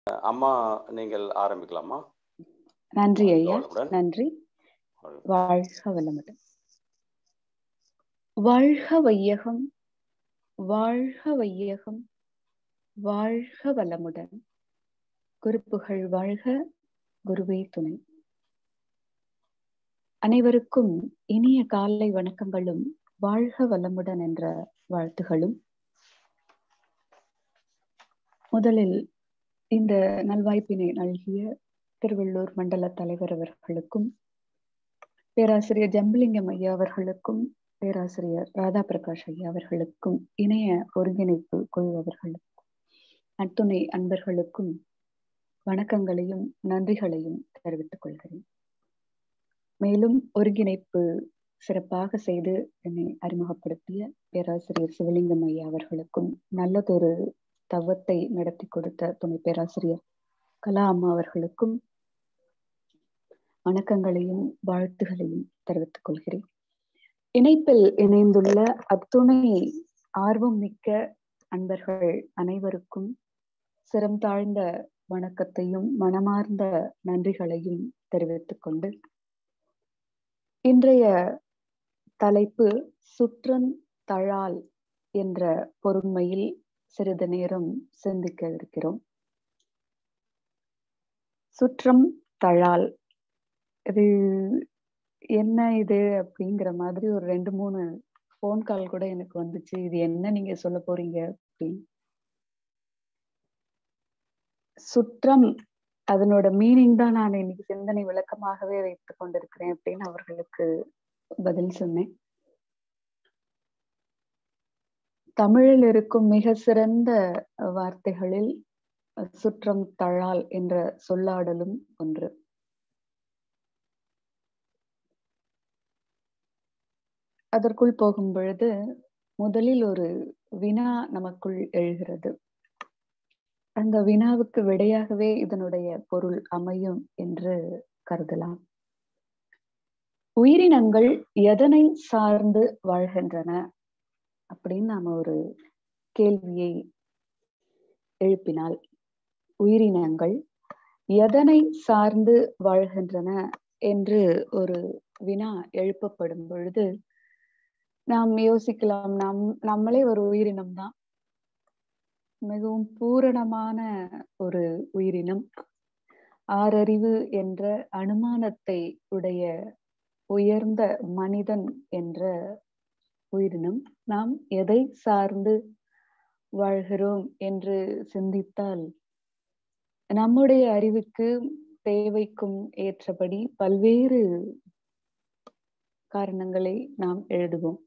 அம்மா நீங்கள் ஆரம்பிக்கலாமா நன்றி வாழ்க ஐயா வளமுடன். நன்றி வாழ்க. வாழ்க வளமுடன் வாழ்க வையகம் வாழ்க வையகம் வாழ்க வளமுடன் குருப்புகழ் வாழ்க குருவே துணை அனைவருக்கும் இனிய காலை வணக்கங்களும் வாழ்க வளமுடன் என்ற வாழ்த்துகளும் முதலில் இந்த நல்வாய்ப்பினை நல்கிய திருவள்ளூர் மண்டல தலைவர் அவர்களுக்கும் பேராசிரியர் ஜம்புலிங்கம் ஐயா அவர்களுக்கும் பேராசிரியர் ராதா பிரகாஷ் ஐயா அவர்களுக்கும் இணைய ஒருங்கிணைப்பு குழு அவர்களுக்கும் அத்துணை அன்பர்களுக்கும் வணக்கங்களையும் நன்றிகளையும் தெரிவித்துக் கொள்கிறேன் மேலும் ஒருங்கிணைப்பு சிறப்பாக செய்து என்னை அறிமுகப்படுத்திய பேராசிரியர் சிவலிங்கம் ஐயா அவர்களுக்கும் நல்லதொரு தவத்தை நடத்தி கொடுத்த துணை பேராசிரியர் கலா அம்மா அவர்களுக்கும் வணக்கங்களையும் வாழ்த்துகளையும் தெரிவித்துக் கொள்கிறேன் இணைப்பில் இணைந்துள்ள அத்துணை ஆர்வம் மிக்க அன்பர்கள் அனைவருக்கும் சிரம் தாழ்ந்த வணக்கத்தையும் மனமார்ந்த நன்றிகளையும் தெரிவித்துக் கொண்டு இன்றைய தலைப்பு சுற்றன் தழால் என்ற பொருண்மையில் சிறிது நேரம் சிந்திக்க இருக்கிறோம் சுற்றம் தழால் இது என்ன இது அப்படிங்கிற மாதிரி ஒரு ரெண்டு மூணு ஃபோன் கால் கூட எனக்கு வந்துச்சு இது என்ன நீங்க சொல்ல போறீங்க அப்படின்னு சுற்றம் அதனோட மீனிங் தான் நான் இன்னைக்கு சிந்தனை விளக்கமாகவே வைத்துக் கொண்டிருக்கிறேன் அப்படின்னு அவர்களுக்கு பதில் சொன்னேன் தமிழில் இருக்கும் மிக சிறந்த வார்த்தைகளில் சுற்றம் தழால் என்ற சொல்லாடலும் ஒன்று அதற்குள் போகும் பொழுது முதலில் ஒரு வினா நமக்குள் எழுகிறது அந்த வினாவுக்கு விடையாகவே இதனுடைய பொருள் அமையும் என்று கருதலாம் உயிரினங்கள் எதனை சார்ந்து வாழ்கின்றன அப்படின்னு நாம ஒரு கேள்வியை எழுப்பினால் உயிரினங்கள் எதனை சார்ந்து வாழ்கின்றன என்று ஒரு வினா எழுப்பப்படும் பொழுது நாம் யோசிக்கலாம் நம் நம்மளே ஒரு உயிரினம் தான் மிகவும் பூரணமான ஒரு உயிரினம் ஆறறிவு என்ற அனுமானத்தை உடைய உயர்ந்த மனிதன் என்ற உயிரினம் நாம் எதை சார்ந்து வாழ்கிறோம் என்று சிந்தித்தால் நம்முடைய அறிவுக்கு தேவைக்கும் ஏற்றபடி பல்வேறு காரணங்களை நாம் எழுதுவோம்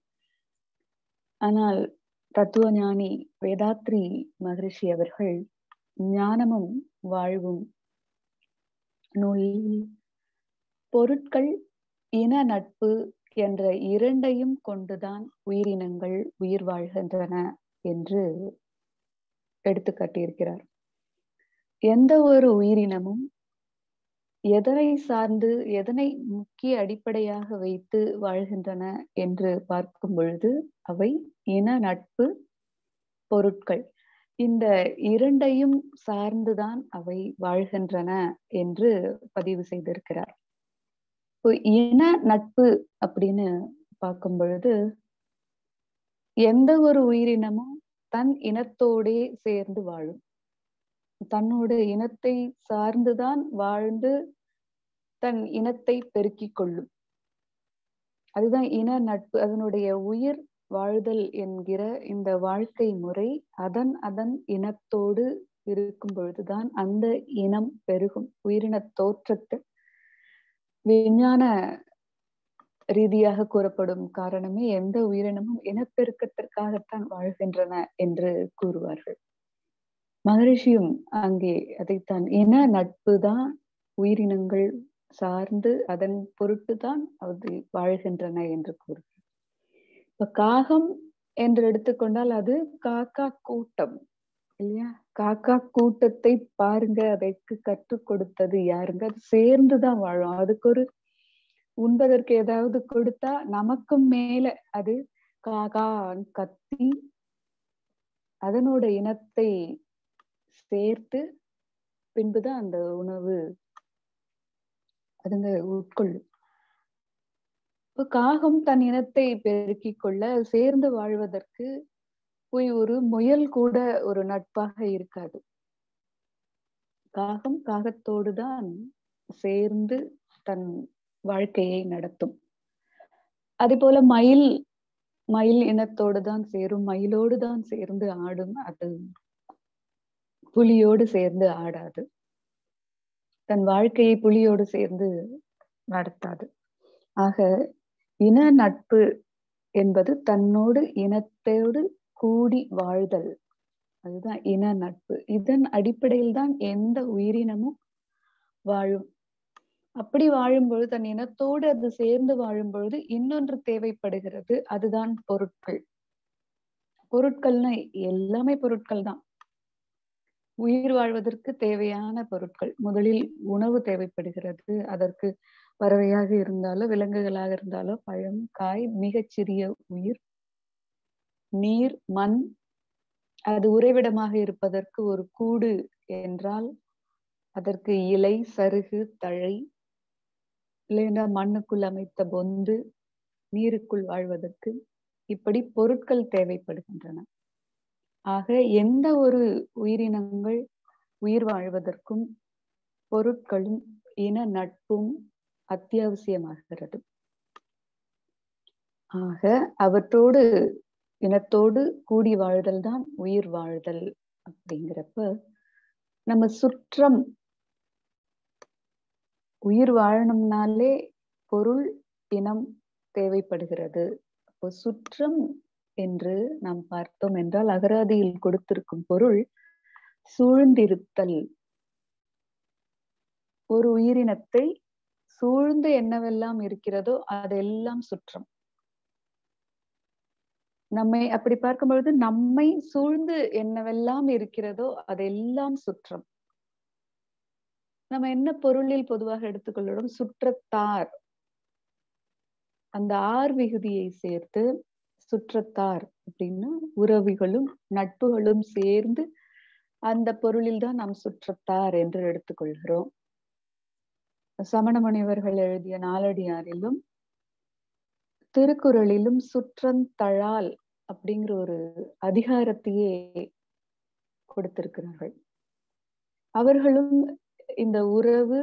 ஆனால் தத்துவ ஞானி வேதாத்ரி மகரிஷி அவர்கள் ஞானமும் வாழ்வும் நூலில் பொருட்கள் இன நட்பு என்ற இரண்டையும் கொண்டுதான் உயிரினங்கள் உயிர் வாழ்கின்றன என்று எடுத்து காட்டியிருக்கிறார் எந்த ஒரு உயிரினமும் எதனை சார்ந்து எதனை முக்கிய அடிப்படையாக வைத்து வாழ்கின்றன என்று பார்க்கும் பொழுது அவை இன நட்பு பொருட்கள் இந்த இரண்டையும் சார்ந்துதான் அவை வாழ்கின்றன என்று பதிவு செய்திருக்கிறார் இப்போ இன நட்பு அப்படின்னு பார்க்கும் பொழுது எந்த ஒரு உயிரினமும் தன் இனத்தோடே சேர்ந்து வாழும் தன்னோட இனத்தை சார்ந்துதான் வாழ்ந்து தன் இனத்தை பெருக்கிக் கொள்ளும் அதுதான் இன நட்பு அதனுடைய உயிர் வாழ்தல் என்கிற இந்த வாழ்க்கை முறை அதன் அதன் இனத்தோடு இருக்கும் பொழுதுதான் அந்த இனம் பெருகும் உயிரின தோற்றத்தை விஞ்ஞான ரீதியாக கூறப்படும் காரணமே எந்த உயிரினமும் இனப்பெருக்கத்திற்காகத்தான் வாழ்கின்றன என்று கூறுவார்கள் மகரிஷியும் அங்கே அதைத்தான் இன நட்பு தான் உயிரினங்கள் சார்ந்து அதன் பொருட்டு தான் அது வாழ்கின்றன என்று கூறுகிறார் இப்ப காகம் என்று எடுத்துக்கொண்டால் அது காக்கா கூட்டம் இல்லையா காக்கா கூட்டத்தை பாருங்க அதற்கு கற்றுக் கொடுத்தது யாருங்க அது சேர்ந்துதான் வாழும் அதுக்கு ஒரு உண்பதற்கு ஏதாவது கொடுத்தா நமக்கும் மேல அது காகா கத்தி அதனோட இனத்தை சேர்த்து பின்புதான் அந்த உணவு அதுங்க உட்கொள்ளும் இப்போ காகம் தன் இனத்தை பெருக்கிக் கொள்ள சேர்ந்து வாழ்வதற்கு போய் ஒரு முயல் கூட ஒரு நட்பாக இருக்காது காகம் காகத்தோடு தான் சேர்ந்து தன் வாழ்க்கையை நடத்தும் அதே போல மயில் மயில் இனத்தோடு தான் சேரும் மயிலோடு தான் சேர்ந்து ஆடும் அது புலியோடு சேர்ந்து ஆடாது தன் வாழ்க்கையை புலியோடு சேர்ந்து நடத்தாது ஆக இன நட்பு என்பது தன்னோடு இனத்தோடு கூடி வாழ்தல் அதுதான் இன நட்பு இதன் அடிப்படையில் தான் எந்த உயிரினமும் வாழும் அப்படி வாழும் பொழுது தன் இனத்தோடு அது சேர்ந்து வாழும் பொழுது இன்னொன்று தேவைப்படுகிறது அதுதான் பொருட்கள் பொருட்கள்னா எல்லாமே பொருட்கள் தான் உயிர் வாழ்வதற்கு தேவையான பொருட்கள் முதலில் உணவு தேவைப்படுகிறது அதற்கு பறவையாக இருந்தாலோ விலங்குகளாக இருந்தாலோ பழம் காய் மிகச்சிறிய உயிர் நீர் மண் அது உறைவிடமாக இருப்பதற்கு ஒரு கூடு என்றால் அதற்கு இலை சருகு தழை இல்லைன்னா மண்ணுக்குள் அமைத்த பொந்து நீருக்குள் வாழ்வதற்கு இப்படி பொருட்கள் தேவைப்படுகின்றன ஆக எந்த ஒரு உயிரினங்கள் உயிர் வாழ்வதற்கும் பொருட்களும் இன நட்பும் அத்தியாவசியமாகிறது ஆக அவற்றோடு இனத்தோடு கூடி வாழ்தல் தான் உயிர் வாழ்தல் அப்படிங்கிறப்ப நம்ம சுற்றம் உயிர் வாழணும்னாலே பொருள் இனம் தேவைப்படுகிறது அப்போ சுற்றம் என்று நாம் பார்த்தோம் என்றால் அகராதியில் கொடுத்திருக்கும் பொருள் சூழ்ந்திருத்தல் ஒரு உயிரினத்தை சூழ்ந்து என்னவெல்லாம் இருக்கிறதோ அதெல்லாம் சுற்றம் நம்மை அப்படி பார்க்கும் பொழுது நம்மை சூழ்ந்து என்னவெல்லாம் இருக்கிறதோ அதெல்லாம் சுற்றம் நம்ம என்ன பொருளில் பொதுவாக எடுத்துக்கொள்ளும் சுற்றத்தார் அந்த ஆர் விகுதியை சேர்த்து சுற்றத்தார் அப்படின்னா உறவிகளும் நட்புகளும் சேர்ந்து அந்த பொருளில் தான் நாம் சுற்றத்தார் என்று எடுத்துக்கொள்கிறோம் சமண முனிவர்கள் எழுதிய நாலடியாரிலும் திருக்குறளிலும் சுற்றந்தழால் அப்படிங்கிற ஒரு அதிகாரத்தையே கொடுத்திருக்கிறார்கள் அவர்களும் இந்த உறவு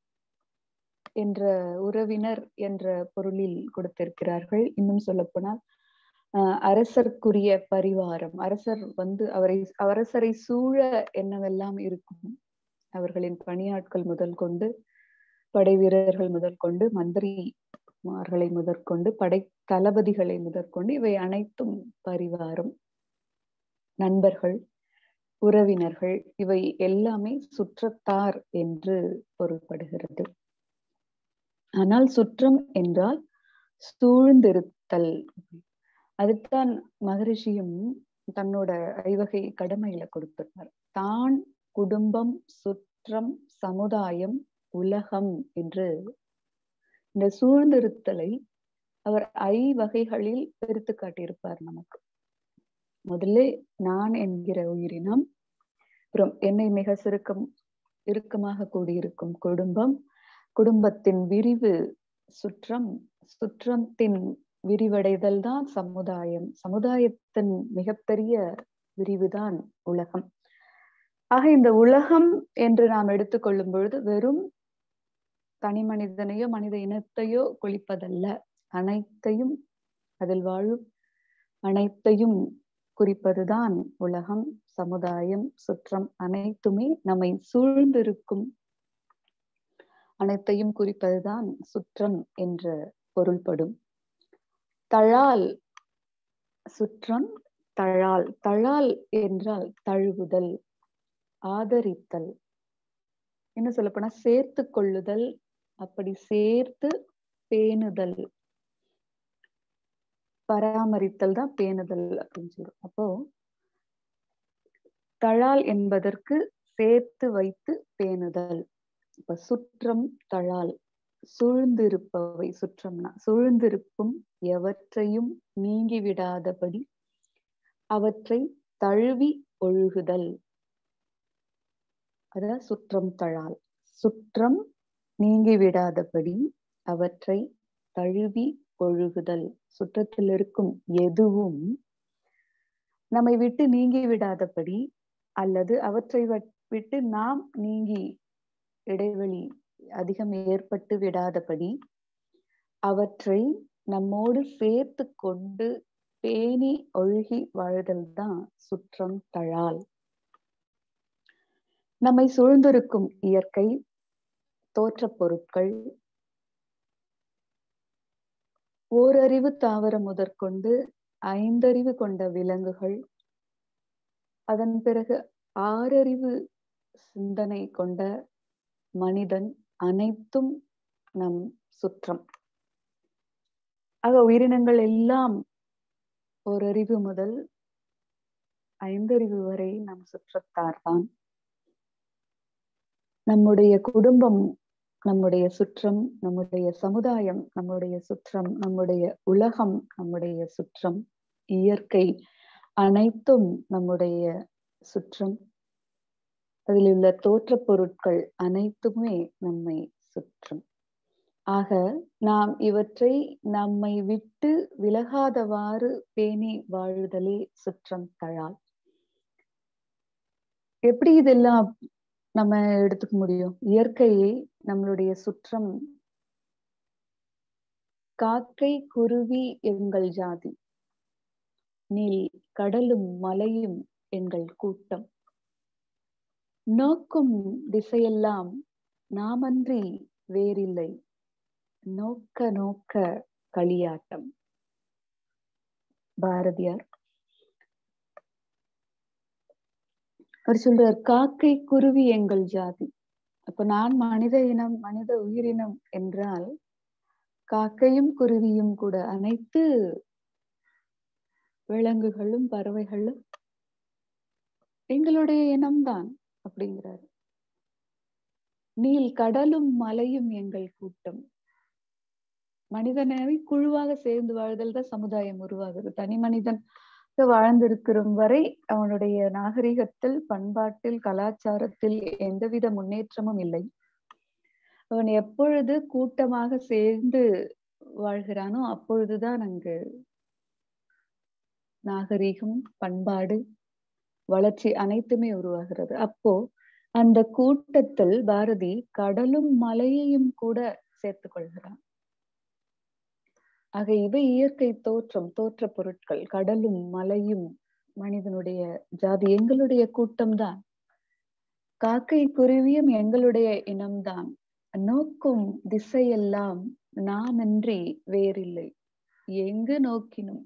என்ற உறவினர் என்ற பொருளில் கொடுத்திருக்கிறார்கள் இன்னும் சொல்ல போனால் அரசர்க்குரிய பரிவாரம் அரசர் வந்து அவரை அரசரை சூழ என்னவெல்லாம் இருக்கும் அவர்களின் பணியாட்கள் முதல் கொண்டு படை வீரர்கள் முதல் கொண்டு மந்திரிமார்களை முதற்கொண்டு படை தளபதிகளை முதற்கொண்டு இவை அனைத்தும் பரிவாரம் நண்பர்கள் உறவினர்கள் இவை எல்லாமே சுற்றத்தார் என்று பொருள்படுகிறது ஆனால் சுற்றம் என்றால் சூழ்ந்திருத்தல் அதுதான் மகரிஷியும் தன்னோட ஐவகை கடமையில கொடுத்திருப்பார் தான் குடும்பம் சுற்றம் சமுதாயம் உலகம் என்று இந்த சூழ்ந்திருத்தலை அவர் ஐ வகைகளில் பிரித்து காட்டியிருப்பார் நமக்கு முதல்ல நான் என்கிற உயிரினம் அப்புறம் என்னை மிக சுருக்கம் இறுக்கமாக கூடியிருக்கும் குடும்பம் குடும்பத்தின் விரிவு சுற்றம் சுற்றத்தின் விரிவடைதல் தான் சமுதாயம் சமுதாயத்தின் மிகப்பெரிய விரிவுதான் உலகம் ஆக இந்த உலகம் என்று நாம் எடுத்துக்கொள்ளும் பொழுது வெறும் தனி மனிதனையோ மனித இனத்தையோ கொளிப்பதல்ல அனைத்தையும் அதில் வாழும் அனைத்தையும் குறிப்பதுதான் உலகம் சமுதாயம் சுற்றம் அனைத்துமே நம்மை சூழ்ந்திருக்கும் அனைத்தையும் குறிப்பதுதான் சுற்றம் என்ற பொருள்படும் தழால் சுற்றம் தழால் தழால் என்றால் தழுவுதல் ஆதரித்தல் என்ன சொல்ல போனா சேர்த்து கொள்ளுதல் அப்படி சேர்த்து பேணுதல் பராமரித்தல் தான் பேணுதல் அப்படின்னு சொல்றோம் அப்போ தழால் என்பதற்கு சேர்த்து வைத்து பேணுதல் இப்ப சுற்றம் தழால் சூழ்ந்திருப்பவை சுற்றம்னா சூழ்ந்திருக்கும் எவற்றையும் நீங்கி விடாதபடி அவற்றை தழுவி ஒழுகுதல் அதாவது சுற்றம் தழால் சுற்றம் நீங்கி விடாதபடி அவற்றை தழுவி ஒழுகுதல் சுற்றத்தில் இருக்கும் எதுவும் நம்மை விட்டு நீங்கி விடாதபடி அல்லது அவற்றை விட்டு நாம் நீங்கி இடைவெளி அதிகம் ஏற்பட்டு விடாதபடி அவற்றை நம்மோடு சேர்த்து கொண்டு பேணி ஒழுகி வாழ்தல் தான் சுற்றம் தழால் நம்மை சூழ்ந்திருக்கும் இயற்கை தோற்றப் பொருட்கள் ஓரறிவு தாவரம் முதற்கொண்டு ஐந்தறிவு கொண்ட விலங்குகள் அதன் பிறகு ஆறறிவு சிந்தனை கொண்ட மனிதன் அனைத்தும் நம் சுற்றம் ஆக உயிரினங்கள் எல்லாம் ஓரறிவு முதல் ஐந்தறிவு வரை நம் சுற்றத்தார்தான் நம்முடைய குடும்பம் நம்முடைய சுற்றம் நம்முடைய சமுதாயம் நம்முடைய சுற்றம் நம்முடைய உலகம் நம்முடைய சுற்றம் இயற்கை அனைத்தும் நம்முடைய சுற்றம் அதில் உள்ள தோற்றப் பொருட்கள் அனைத்துமே நம்மை சுற்றும் ஆக நாம் இவற்றை நம்மை விட்டு விலகாதவாறு பேணி வாழுதலே சுற்றம் தழால் எப்படி இதெல்லாம் நம்ம எடுத்துக்க முடியும் இயற்கையை நம்மளுடைய சுற்றம் காக்கை குருவி எங்கள் ஜாதி நீல் கடலும் மலையும் எங்கள் கூட்டம் நோக்கும் திசையெல்லாம் நாமன்றி வேறில்லை நோக்க நோக்க களியாட்டம் பாரதியார் அவர் சொல்றார் காக்கை குருவி எங்கள் ஜாதி அப்ப நான் மனித இனம் மனித உயிரினம் என்றால் காக்கையும் குருவியும் கூட அனைத்து விலங்குகளும் பறவைகளும் எங்களுடைய இனம்தான் அப்படிங்கிறார் நீல் கடலும் மலையும் எங்கள் கூட்டம் மனிதனை குழுவாக சேர்ந்து வாழ்தல் தான் சமுதாயம் உருவாகுது தனி மனிதன் வாழ்ந்திருக்கிற வரை அவனுடைய நாகரிகத்தில் பண்பாட்டில் கலாச்சாரத்தில் எந்தவித முன்னேற்றமும் இல்லை அவன் எப்பொழுது கூட்டமாக சேர்ந்து வாழ்கிறானோ அப்பொழுதுதான் அங்கு நாகரிகம் பண்பாடு வளர்ச்சி அனைத்துமே உருவாகிறது அப்போ அந்த கூட்டத்தில் பாரதி கடலும் மலையையும் கூட சேர்த்து கொள்கிறான் ஆக இவை இயற்கை தோற்றம் தோற்ற பொருட்கள் கடலும் மலையும் மனிதனுடைய ஜாதி எங்களுடைய கூட்டம்தான் காக்கை குருவியும் எங்களுடைய இனம்தான் நோக்கும் திசையெல்லாம் நாமின்றி வேறில்லை எங்கு நோக்கினும்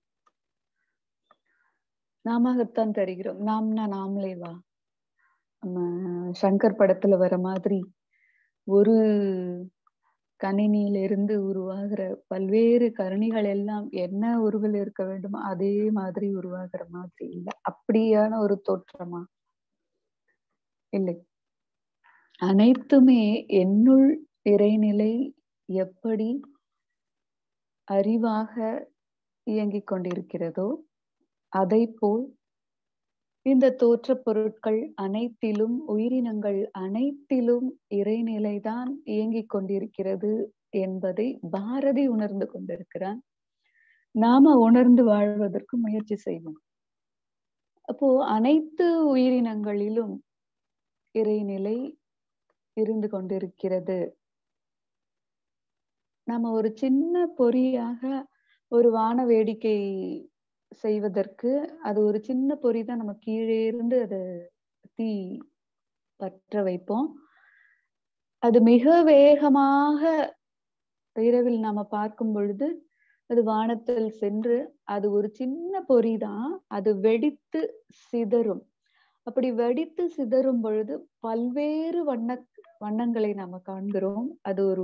நாமத்தான் தருகிறோம் நாம்னா நாமளே வா நம்ம சங்கர் படத்துல வர மாதிரி ஒரு கணினியில இருந்து உருவாகிற பல்வேறு கருணிகள் எல்லாம் என்ன உருவில் இருக்க வேண்டுமோ அதே மாதிரி உருவாகிற மாதிரி இல்லை அப்படியான ஒரு தோற்றமா இல்லை அனைத்துமே என்னுள் இறைநிலை எப்படி அறிவாக இயங்கிக் கொண்டிருக்கிறதோ அதை போல் இந்த தோற்ற பொருட்கள் அனைத்திலும் உயிரினங்கள் அனைத்திலும் இறைநிலைதான் இயங்கிக் கொண்டிருக்கிறது என்பதை பாரதி உணர்ந்து கொண்டிருக்கிறான் நாம உணர்ந்து வாழ்வதற்கு முயற்சி செய்வோம் அப்போ அனைத்து உயிரினங்களிலும் இறைநிலை இருந்து கொண்டிருக்கிறது நம்ம ஒரு சின்ன பொறியாக ஒரு வான வேடிக்கை செய்வதற்கு அது ஒரு சின்ன பொறி தான் நம்ம கீழே இருந்து அதை தீ பற்ற வைப்போம் அது மிக வேகமாக இரவில் நாம பார்க்கும் பொழுது அது வானத்தில் சென்று அது ஒரு சின்ன பொறி தான் அது வெடித்து சிதறும் அப்படி வெடித்து சிதறும் பொழுது பல்வேறு வண்ண வண்ணங்களை நாம காண்கிறோம் அது ஒரு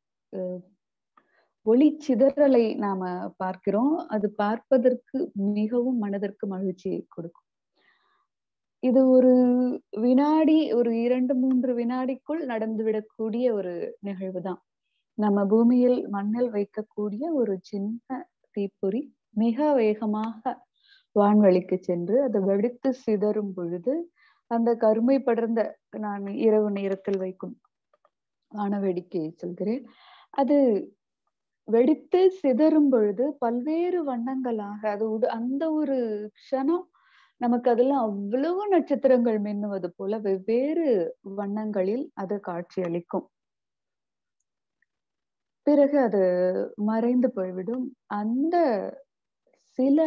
ஒளி சிதறலை நாம பார்க்கிறோம் அது பார்ப்பதற்கு மிகவும் மனதிற்கு மகிழ்ச்சியை கொடுக்கும் இது ஒரு வினாடி ஒரு இரண்டு மூன்று வினாடிக்குள் நடந்துவிடக்கூடிய ஒரு நிகழ்வு தான் நம்ம பூமியில் மண்ணில் வைக்கக்கூடிய ஒரு சின்ன தீப்பொறி மிக வேகமாக வான்வெளிக்கு சென்று அது வெடித்து சிதறும் பொழுது அந்த கருமை படர்ந்த நான் இரவு நேரத்தில் வைக்கும் வான வேடிக்கையை சொல்கிறேன் அது வெடித்து சிதறும் பொழுது பல்வேறு வண்ணங்களாக அது உடு- அந்த ஒரு க்ஷணம் நமக்கு அதுல அவ்வளவு நட்சத்திரங்கள் மின்னுவது போல வெவ்வேறு வண்ணங்களில் அது காட்சி அளிக்கும் பிறகு அது மறைந்து போய்விடும் அந்த சில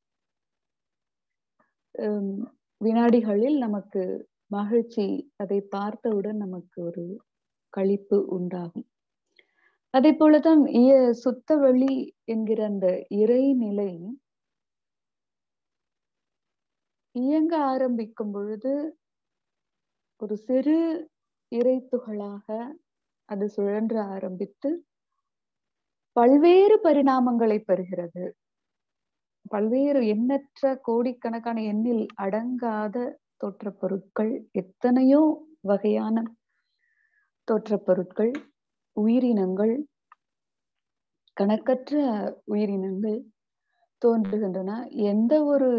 ஹம், வினாடிகளில் நமக்கு மகிழ்ச்சி அதை பார்த்தவுடன் நமக்கு ஒரு களிப்பு உண்டாகும் அதே போலதான் இய- சுத்த வெளி என்கிற அந்த இறைநிலை இயங்க ஆரம்பிக்கும் பொழுது ஒரு சிறு இறைத்துகளாக அது சுழன்ற ஆரம்பித்து பல்வேறு பரிணாமங்களை பெறுகிறது பல்வேறு எண்ணற்ற கோடிக்கணக்கான எண்ணில் அடங்காத தோற்றப் பொருட்கள் எத்தனையோ வகையான தோற்றப் பொருட்கள் உயிரினங்கள் கணக்கற்ற உயிரினங்கள் தோன்றுகின்றன எந்த ஒரு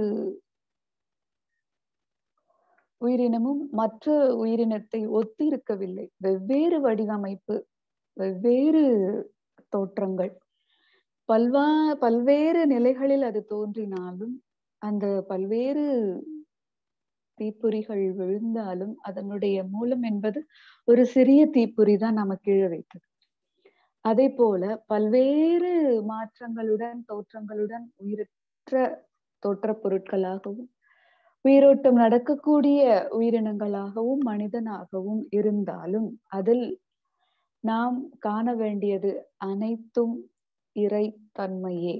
உயிரினமும் மற்ற உயிரினத்தை ஒத்து இருக்கவில்லை வெவ்வேறு வடிவமைப்பு வெவ்வேறு தோற்றங்கள் பல்வா பல்வேறு நிலைகளில் அது தோன்றினாலும் அந்த பல்வேறு தீப்பொறிகள் விழுந்தாலும் அதனுடைய மூலம் என்பது ஒரு சிறிய தீப்பொறி தான் நம்ம கீழே வைத்தது அதே போல பல்வேறு மாற்றங்களுடன் தோற்றங்களுடன் உயிரற்ற தோற்றப் பொருட்களாகவும் உயிரோட்டம் நடக்கக்கூடிய உயிரினங்களாகவும் மனிதனாகவும் இருந்தாலும் அதில் நாம் காண வேண்டியது அனைத்தும் இறை தன்மையே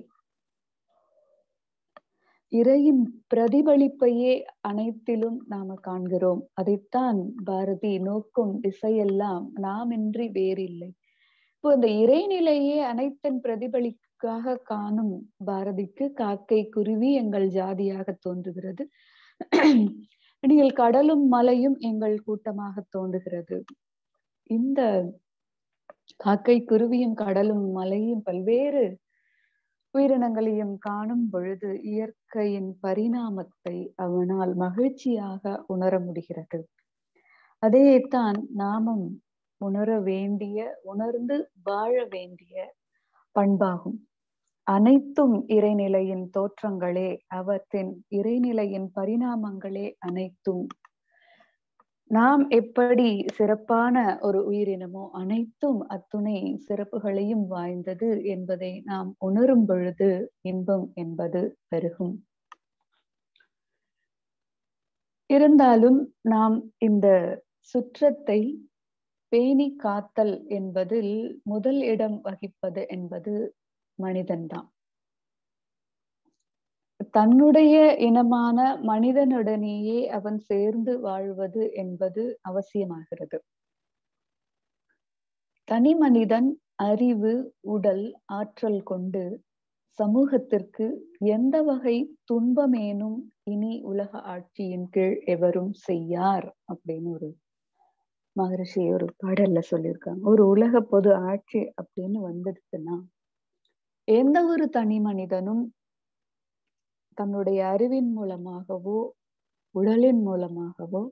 இறையின் பிரதிபலிப்பையே அனைத்திலும் நாம காண்கிறோம் அதைத்தான் பாரதி நோக்கும் திசையெல்லாம் நாமின்றி வேறில்லை இப்போ இந்த இறைநிலையே அனைத்தின் பிரதிபலிக்காக காணும் பாரதிக்கு காக்கை குருவி எங்கள் ஜாதியாக தோன்றுகிறது நீங்கள் கடலும் மலையும் எங்கள் கூட்டமாக தோன்றுகிறது இந்த காக்கை குருவியும் கடலும் மலையும் பல்வேறு உயிரினங்களையும் காணும் பொழுது இயற்கையின் பரிணாமத்தை அவனால் மகிழ்ச்சியாக உணர முடிகிறது அதைத்தான் நாமும் உணர வேண்டிய உணர்ந்து வாழ வேண்டிய பண்பாகும் அனைத்தும் இறைநிலையின் தோற்றங்களே அவற்றின் இறைநிலையின் பரிணாமங்களே அனைத்தும் நாம் எப்படி சிறப்பான ஒரு உயிரினமோ அனைத்தும் அத்துணை சிறப்புகளையும் வாய்ந்தது என்பதை நாம் உணரும் பொழுது இன்பம் என்பது பெருகும் இருந்தாலும் நாம் இந்த சுற்றத்தை பேணி காத்தல் என்பதில் முதல் இடம் வகிப்பது என்பது மனிதன்தான் தன்னுடைய இனமான மனிதனுடனேயே அவன் சேர்ந்து வாழ்வது என்பது அவசியமாகிறது தனி மனிதன் அறிவு உடல் ஆற்றல் கொண்டு சமூகத்திற்கு எந்த வகை துன்பமேனும் இனி உலக ஆட்சியின் கீழ் எவரும் செய்யார் அப்படின்னு ஒரு மகரிஷி ஒரு பாடல்ல சொல்லியிருக்காங்க ஒரு உலக பொது ஆட்சி அப்படின்னு வந்துடுச்சுன்னா எந்த ஒரு தனி மனிதனும் தன்னுடைய அறிவின் மூலமாகவோ உடலின் மூலமாகவோ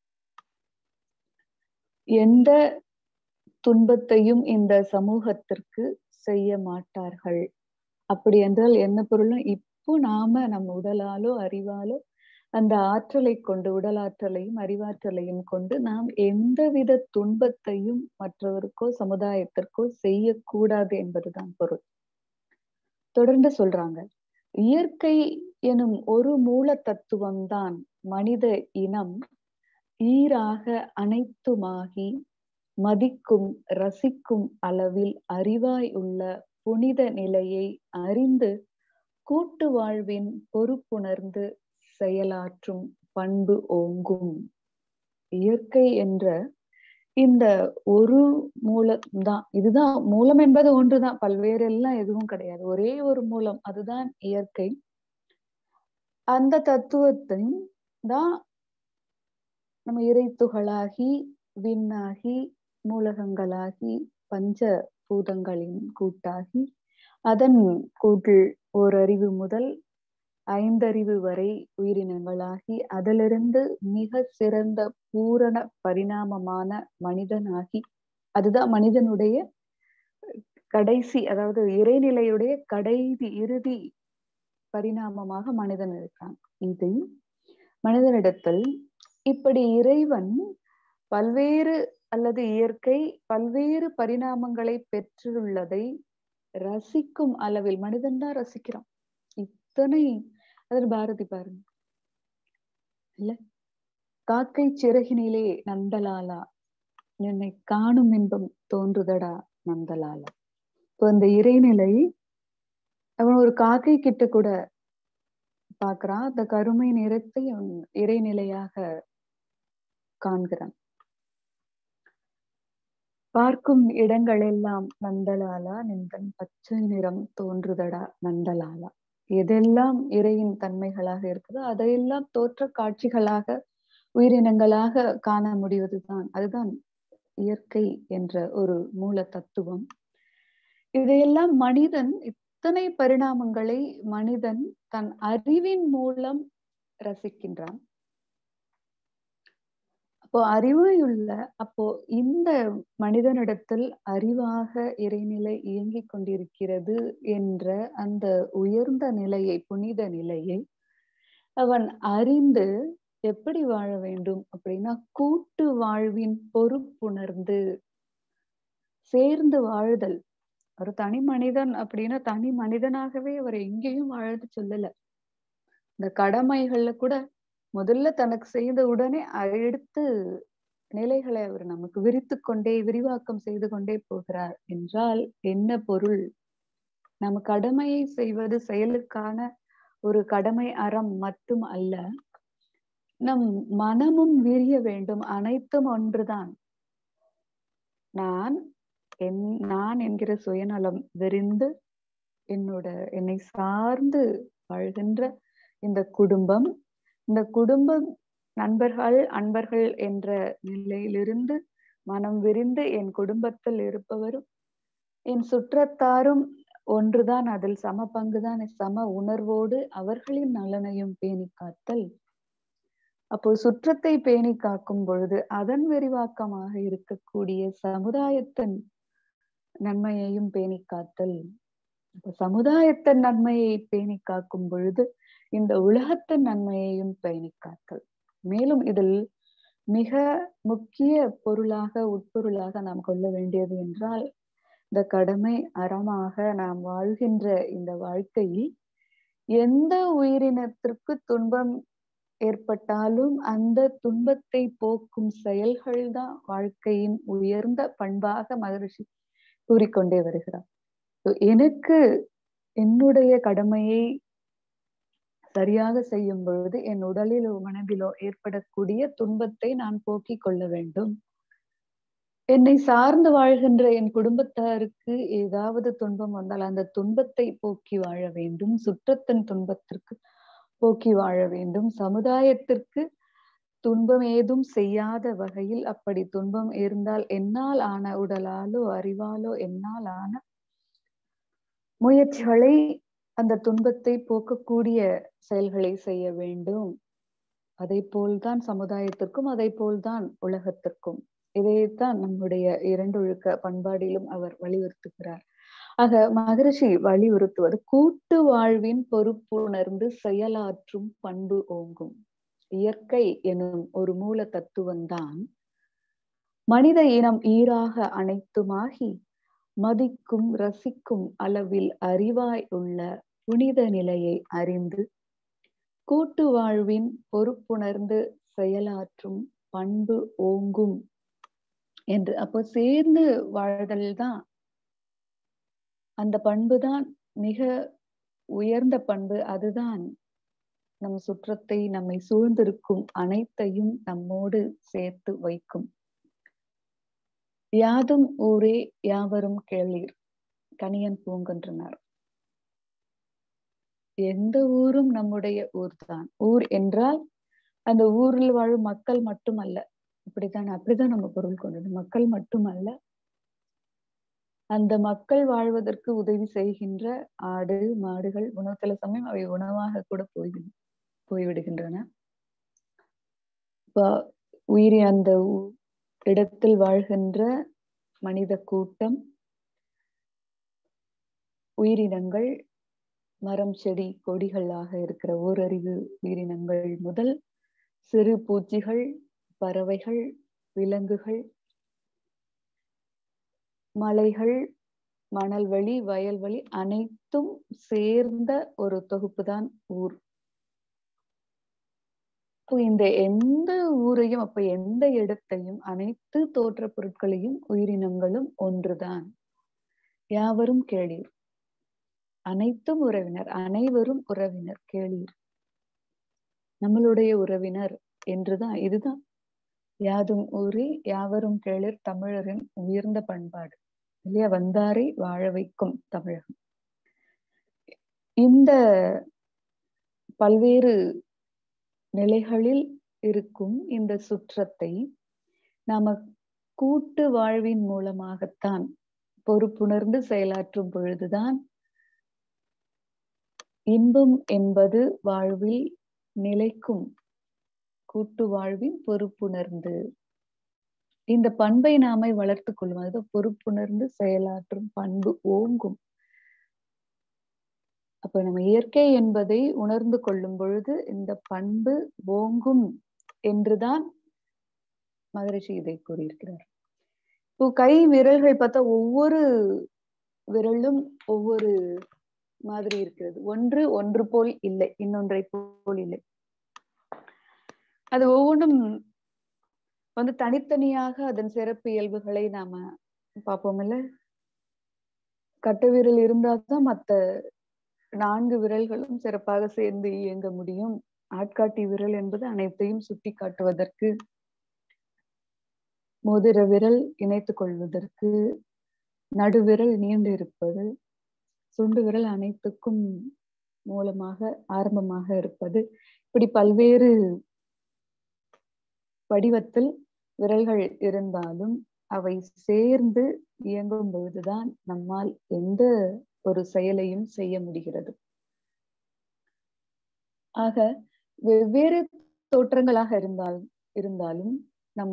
எந்த துன்பத்தையும் இந்த சமூகத்திற்கு செய்ய மாட்டார்கள் அப்படி என்றால் என்ன பொருளும் இப்போ நாம நம்ம உடலாலோ அறிவாலோ அந்த ஆற்றலை கொண்டு உடல் ஆற்றலையும் அறிவாற்றலையும் கொண்டு நாம் எந்தவித துன்பத்தையும் மற்றவருக்கோ சமுதாயத்திற்கோ செய்யக்கூடாது என்பதுதான் பொருள் தொடர்ந்து சொல்றாங்க இயற்கை எனும் ஒரு மூல தத்துவம்தான் மனித இனம் ஈராக அனைத்துமாகி மதிக்கும் ரசிக்கும் அளவில் அறிவாய் உள்ள புனித நிலையை அறிந்து கூட்டு வாழ்வின் பொறுப்புணர்ந்து செயலாற்றும் பண்பு ஓங்கும் இயற்கை என்ற இந்த ஒரு மூலம் இதுதான் மூலம் என்பது ஒன்றுதான் பல்வேறு எல்லாம் எதுவும் கிடையாது ஒரே ஒரு மூலம் அதுதான் இயற்கை அந்த தத்துவத்தை தான் நம்ம இறைத்துகளாகி விண்ணாகி மூலகங்களாகி பஞ்ச பூதங்களின் கூட்டாகி அதன் கூட்டில் ஓரறிவு முதல் ஐந்தறிவு வரை உயிரினங்களாகி அதிலிருந்து மிக சிறந்த பூரண பரிணாமமான மனிதனாகி அதுதான் மனிதனுடைய கடைசி அதாவது இறைநிலையுடைய கடைசி இறுதி பரிணாமமாக மனிதன் இருக்கான் இது மனிதனிடத்தில் இப்படி இறைவன் பல்வேறு அல்லது இயற்கை பல்வேறு பரிணாமங்களை பெற்றுள்ளதை ரசிக்கும் அளவில் மனிதன் தான் ரசிக்கிறான் இத்தனை அதில் பாரதி பாருங்க இல்ல காக்கை சிறகினிலே நந்தலாலா என்னை காணும் இன்பம் தோன்றுதடா நந்தலாலா இப்போ இந்த இறைநிலை அவன் ஒரு காக்கை கிட்ட கூட பாக்குறான் அந்த கருமை நிறத்தை அவன் இறைநிலையாக காண்கிறான் பார்க்கும் இடங்கள் எல்லாம் நந்தலாலா நின்றன் பச்சை நிறம் தோன்றுதடா நந்தலாலா எதெல்லாம் இறையின் தன்மைகளாக இருக்குதோ அதையெல்லாம் தோற்ற காட்சிகளாக உயிரினங்களாக காண முடிவதுதான் அதுதான் இயற்கை என்ற ஒரு மூல தத்துவம் இதையெல்லாம் மனிதன் இத்தனை பரிணாமங்களை மனிதன் தன் அறிவின் மூலம் ரசிக்கின்றான் அப்போ அறிவாயுள்ள அப்போ இந்த மனிதனிடத்தில் அறிவாக இறைநிலை இயங்கிக் கொண்டிருக்கிறது என்ற அந்த உயர்ந்த நிலையை புனித நிலையை அவன் அறிந்து எப்படி வாழ வேண்டும் அப்படின்னா கூட்டு வாழ்வின் பொறுப்புணர்ந்து சேர்ந்து வாழுதல் ஒரு தனி மனிதன் அப்படின்னா தனி மனிதனாகவே அவர் எங்கேயும் வாழது சொல்லல இந்த கடமைகள்ல கூட முதல்ல தனக்கு செய்த உடனே அடுத்து நிலைகளை அவர் நமக்கு விரித்து கொண்டே விரிவாக்கம் செய்து கொண்டே போகிறார் என்றால் என்ன பொருள் நம்ம கடமையை செய்வது செயலுக்கான ஒரு கடமை அறம் மட்டும் அல்ல நம் மனமும் விரிய வேண்டும் அனைத்தும் ஒன்றுதான் நான் என் நான் என்கிற சுயநலம் விரிந்து என்னோட என்னை சார்ந்து வாழ்கின்ற இந்த குடும்பம் இந்த குடும்பம் நண்பர்கள் அன்பர்கள் என்ற நிலையிலிருந்து மனம் விரிந்து என் குடும்பத்தில் இருப்பவரும் என் சுற்றத்தாரும் ஒன்றுதான் அதில் சம பங்குதான் சம உணர்வோடு அவர்களின் நலனையும் பேணி காத்தல் அப்போ சுற்றத்தை பேணி காக்கும் பொழுது அதன் விரிவாக்கமாக இருக்கக்கூடிய சமுதாயத்தின் நன்மையையும் பேணி காத்தல் அப்ப சமுதாயத்தின் நன்மையை பேணி காக்கும் பொழுது இந்த உலகத்தின் நன்மையையும் பேணி காத்தல் மேலும் இதில் மிக முக்கிய பொருளாக உட்பொருளாக நாம் கொள்ள வேண்டியது என்றால் இந்த கடமை அறமாக நாம் வாழ்கின்ற இந்த வாழ்க்கையில் எந்த உயிரினத்திற்கு துன்பம் ஏற்பட்டாலும் அந்த துன்பத்தை போக்கும் செயல்கள் தான் வாழ்க்கையின் உயர்ந்த பண்பாக மகரிஷி கூறிக்கொண்டே வருகிறார் எனக்கு என்னுடைய கடமையை சரியாக செய்யும் பொழுது என் உடலிலோ மனதிலோ ஏற்படக்கூடிய துன்பத்தை நான் போக்கிக் கொள்ள வேண்டும் என்னை சார்ந்து வாழ்கின்ற என் குடும்பத்தாருக்கு ஏதாவது துன்பம் வந்தால் அந்த துன்பத்தை போக்கி வாழ வேண்டும் சுற்றத்தின் துன்பத்திற்கு போக்கி வாழ வேண்டும் சமுதாயத்திற்கு துன்பம் ஏதும் செய்யாத வகையில் அப்படி துன்பம் இருந்தால் என்னால் ஆன உடலாலோ அறிவாலோ என்னால் ஆன முயற்சிகளை அந்த துன்பத்தை போக்கக்கூடிய செயல்களை செய்ய வேண்டும் அதை போல்தான் சமுதாயத்திற்கும் அதை போல்தான் உலகத்திற்கும் இதைத்தான் நம்முடைய இரண்டொழுக்க பண்பாடிலும் அவர் வலியுறுத்துகிறார் ஆக மகரிஷி வலியுறுத்துவது கூட்டு வாழ்வின் பொறுப்புணர்ந்து செயலாற்றும் பண்பு ஓங்கும் இயற்கை எனும் ஒரு மூல தத்துவம்தான் மனித இனம் ஈராக அனைத்துமாகி மதிக்கும் ரசிக்கும் அளவில் அறிவாய் உள்ள புனித நிலையை அறிந்து கூட்டு வாழ்வின் பொறுப்புணர்ந்து செயலாற்றும் பண்பு ஓங்கும் என்று அப்போ சேர்ந்து வாழ்தல் தான் அந்த பண்பு தான் மிக உயர்ந்த பண்பு அதுதான் நம் சுற்றத்தை நம்மை சூழ்ந்திருக்கும் அனைத்தையும் நம்மோடு சேர்த்து வைக்கும் யாதும் ஊரே யாவரும் கேளீர் கணியன் பூங்கன்றனர் எந்த ஊரும் நம்முடைய ஊர் தான் ஊர் என்றால் அந்த ஊரில் வாழும் மக்கள் மட்டுமல்ல இப்படித்தான் அப்படிதான் நம்ம பொருள் கொண்டது மக்கள் மட்டுமல்ல அந்த மக்கள் வாழ்வதற்கு உதவி செய்கின்ற ஆடு மாடுகள் உணவு சில சமயம் அவை உணவாக கூட போய் போய்விடுகின்றன உயிரி அந்த இடத்தில் வாழ்கின்ற மனித கூட்டம் உயிரினங்கள் மரம் செடி கொடிகளாக இருக்கிற ஓரறிவு உயிரினங்கள் முதல் சிறு பூச்சிகள் பறவைகள் விலங்குகள் மலைகள் மணல்வெளி வயல்வெளி அனைத்தும் சேர்ந்த ஒரு தொகுப்பு தான் ஊர் இந்த எந்த ஊரையும் அப்ப எந்த இடத்தையும் அனைத்து தோற்ற பொருட்களையும் உயிரினங்களும் ஒன்றுதான் யாவரும் கேளீர் அனைத்தும் உறவினர் அனைவரும் உறவினர் கேளீர் நம்மளுடைய உறவினர் என்றுதான் இதுதான் யாதும் ஊரே யாவரும் கேளிர் தமிழரின் உயர்ந்த பண்பாடு இல்லையா வந்தாரை வாழ வைக்கும் தமிழகம் இந்த பல்வேறு நிலைகளில் இருக்கும் இந்த சுற்றத்தை நாம கூட்டு வாழ்வின் மூலமாகத்தான் பொறுப்புணர்ந்து செயலாற்றும் பொழுதுதான் இன்பம் என்பது வாழ்வில் நிலைக்கும் கூட்டு வாழ்வின் பொறுப்புணர்ந்து இந்த பண்பை நாமை வளர்த்து கொள்ளும் அது பொறுப்புணர்ந்து செயலாற்றும் பண்பு ஓங்கும் அப்ப நம்ம இயற்கை என்பதை உணர்ந்து கொள்ளும் பொழுது இந்த பண்பு ஓங்கும் என்றுதான் மகரிஷி இதை கூறியிருக்கிறார் இப்போ கை விரல்கள் பார்த்தா ஒவ்வொரு விரலும் ஒவ்வொரு மாதிரி இருக்கிறது ஒன்று ஒன்று போல் இல்லை இன்னொன்றை போல் இல்லை அது ஒவ்வொன்றும் வந்து தனித்தனியாக அதன் சிறப்பு இயல்புகளை நாம பார்ப்போம் இல்ல கட்டு விரல் இருந்தாதான் மத்த நான்கு விரல்களும் சிறப்பாக சேர்ந்து இயங்க முடியும் ஆட்காட்டி விரல் என்பது அனைத்தையும் சுட்டி காட்டுவதற்கு மோதிர விரல் இணைத்துக் கொள்வதற்கு நடுவிரல் நீண்டு இருப்பது சுண்டு விரல் அனைத்துக்கும் மூலமாக ஆரம்பமாக இருப்பது இப்படி பல்வேறு வடிவத்தில் விரல்கள் இருந்தாலும் அவை சேர்ந்து இயங்கும் பொழுதுதான் நம்மால் எந்த ஒரு செயலையும் செய்ய முடிகிறது ஆக வெவ்வேறு தோற்றங்களாக இருந்தால் இருந்தாலும் நம்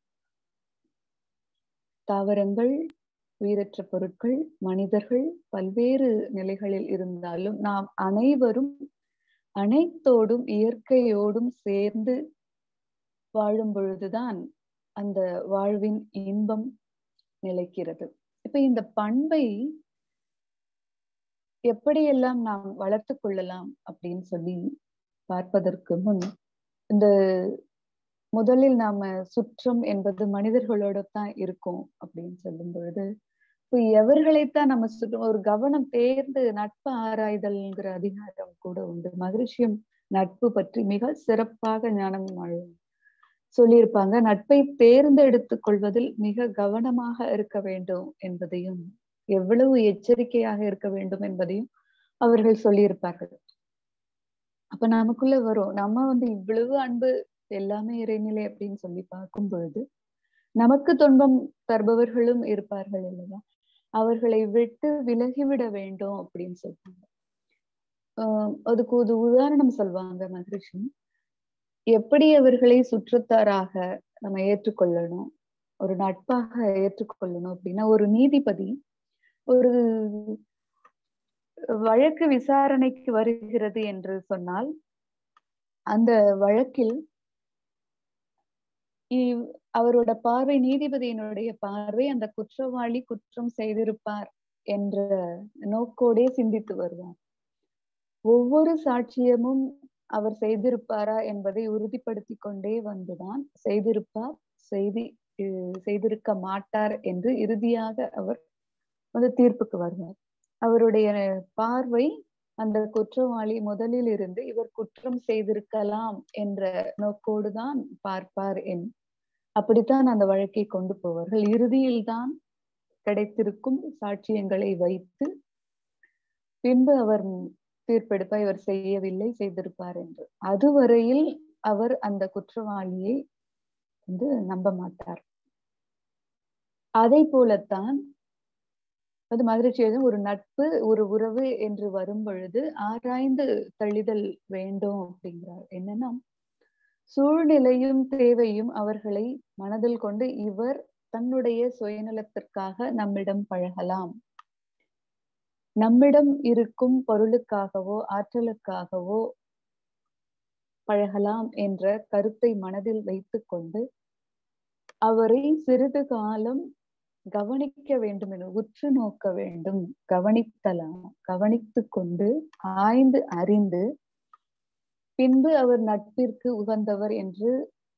தாவரங்கள் உயிரற்ற பொருட்கள் மனிதர்கள் பல்வேறு நிலைகளில் இருந்தாலும் நாம் அனைவரும் அனைத்தோடும் இயற்கையோடும் சேர்ந்து வாழும் பொழுதுதான் அந்த வாழ்வின் இன்பம் நிலைக்கிறது இப்ப இந்த பண்பை எப்படியெல்லாம் நாம் வளர்த்து கொள்ளலாம் அப்படின்னு சொல்லி பார்ப்பதற்கு முன் இந்த முதலில் நாம சுற்றம் என்பது மனிதர்களோட தான் இருக்கும் அப்படின்னு சொல்லும் பொழுது இப்போ எவர்களைத்தான் நம்ம சுற்றம் ஒரு கவனம் தேர்ந்து நட்பு ஆராய்தல்ங்கிற அதிகாரம் கூட உண்டு மகிழ்ச்சியும் நட்பு பற்றி மிக சிறப்பாக ஞானம் சொல்லியிருப்பாங்க நட்பை தேர்ந்தெடுத்துக் கொள்வதில் மிக கவனமாக இருக்க வேண்டும் என்பதையும் எவ்வளவு எச்சரிக்கையாக இருக்க வேண்டும் என்பதையும் அவர்கள் சொல்லியிருப்பார்கள் அப்ப நமக்குள்ள வரும் நம்ம வந்து இவ்வளவு அன்பு எல்லாமே இறைநிலை அப்படின்னு சொல்லி பார்க்கும் பொழுது நமக்கு துன்பம் தருபவர்களும் இருப்பார்கள் இல்லையா அவர்களை விட்டு விலகிவிட வேண்டும் அப்படின்னு சொல்றாங்க ஆஹ் அதுக்கு ஒரு உதாரணம் சொல்வாங்க மகரிஷி எப்படி அவர்களை சுற்றத்தாராக நம்ம ஏற்றுக்கொள்ளணும் ஒரு நட்பாக ஏற்றுக்கொள்ளணும் அப்படின்னா ஒரு நீதிபதி ஒரு வழக்கு விசாரணைக்கு வருகிறது என்று சொன்னால் அந்த வழக்கில் அவரோட பார்வை நீதிபதியினுடைய பார்வை அந்த குற்றவாளி குற்றம் செய்திருப்பார் என்ற நோக்கோடே சிந்தித்து வருவார் ஒவ்வொரு சாட்சியமும் அவர் செய்திருப்பாரா என்பதை உறுதிப்படுத்தி கொண்டே வந்துதான் செய்திருப்பார் செய்தி செய்திருக்க மாட்டார் என்று இறுதியாக அவர் வந்து தீர்ப்புக்கு வருவார் அவருடைய பார்வை அந்த குற்றவாளி முதலில் இருந்து இவர் குற்றம் செய்திருக்கலாம் என்ற நோக்கோடு தான் பார்ப்பார் என் அப்படித்தான் அந்த வழக்கை கொண்டு போவார்கள் இறுதியில் தான் கிடைத்திருக்கும் சாட்சியங்களை வைத்து பின்பு அவர் தீர்ப்பெடுப்பார் இவர் செய்யவில்லை செய்திருப்பார் என்று அதுவரையில் அவர் அந்த குற்றவாளியை வந்து நம்ப மாட்டார் அதை போலத்தான் அது மகிழ்ச்சி ஒரு நட்பு ஒரு உறவு என்று வரும் பொழுது ஆராய்ந்து தெளிதல் வேண்டும் அப்படிங்கிறார் என்னன்னா சூழ்நிலையும் தேவையும் அவர்களை மனதில் கொண்டு இவர் தன்னுடைய சுயநலத்திற்காக நம்மிடம் பழகலாம் நம்மிடம் இருக்கும் பொருளுக்காகவோ ஆற்றலுக்காகவோ பழகலாம் என்ற கருத்தை மனதில் வைத்துக்கொண்டு அவரை சிறிது காலம் கவனிக்க வேண்டும் என உற்று நோக்க வேண்டும் கவனித்தலாம் கவனித்து கொண்டு ஆய்ந்து அறிந்து பின்பு அவர் நட்பிற்கு உகந்தவர் என்று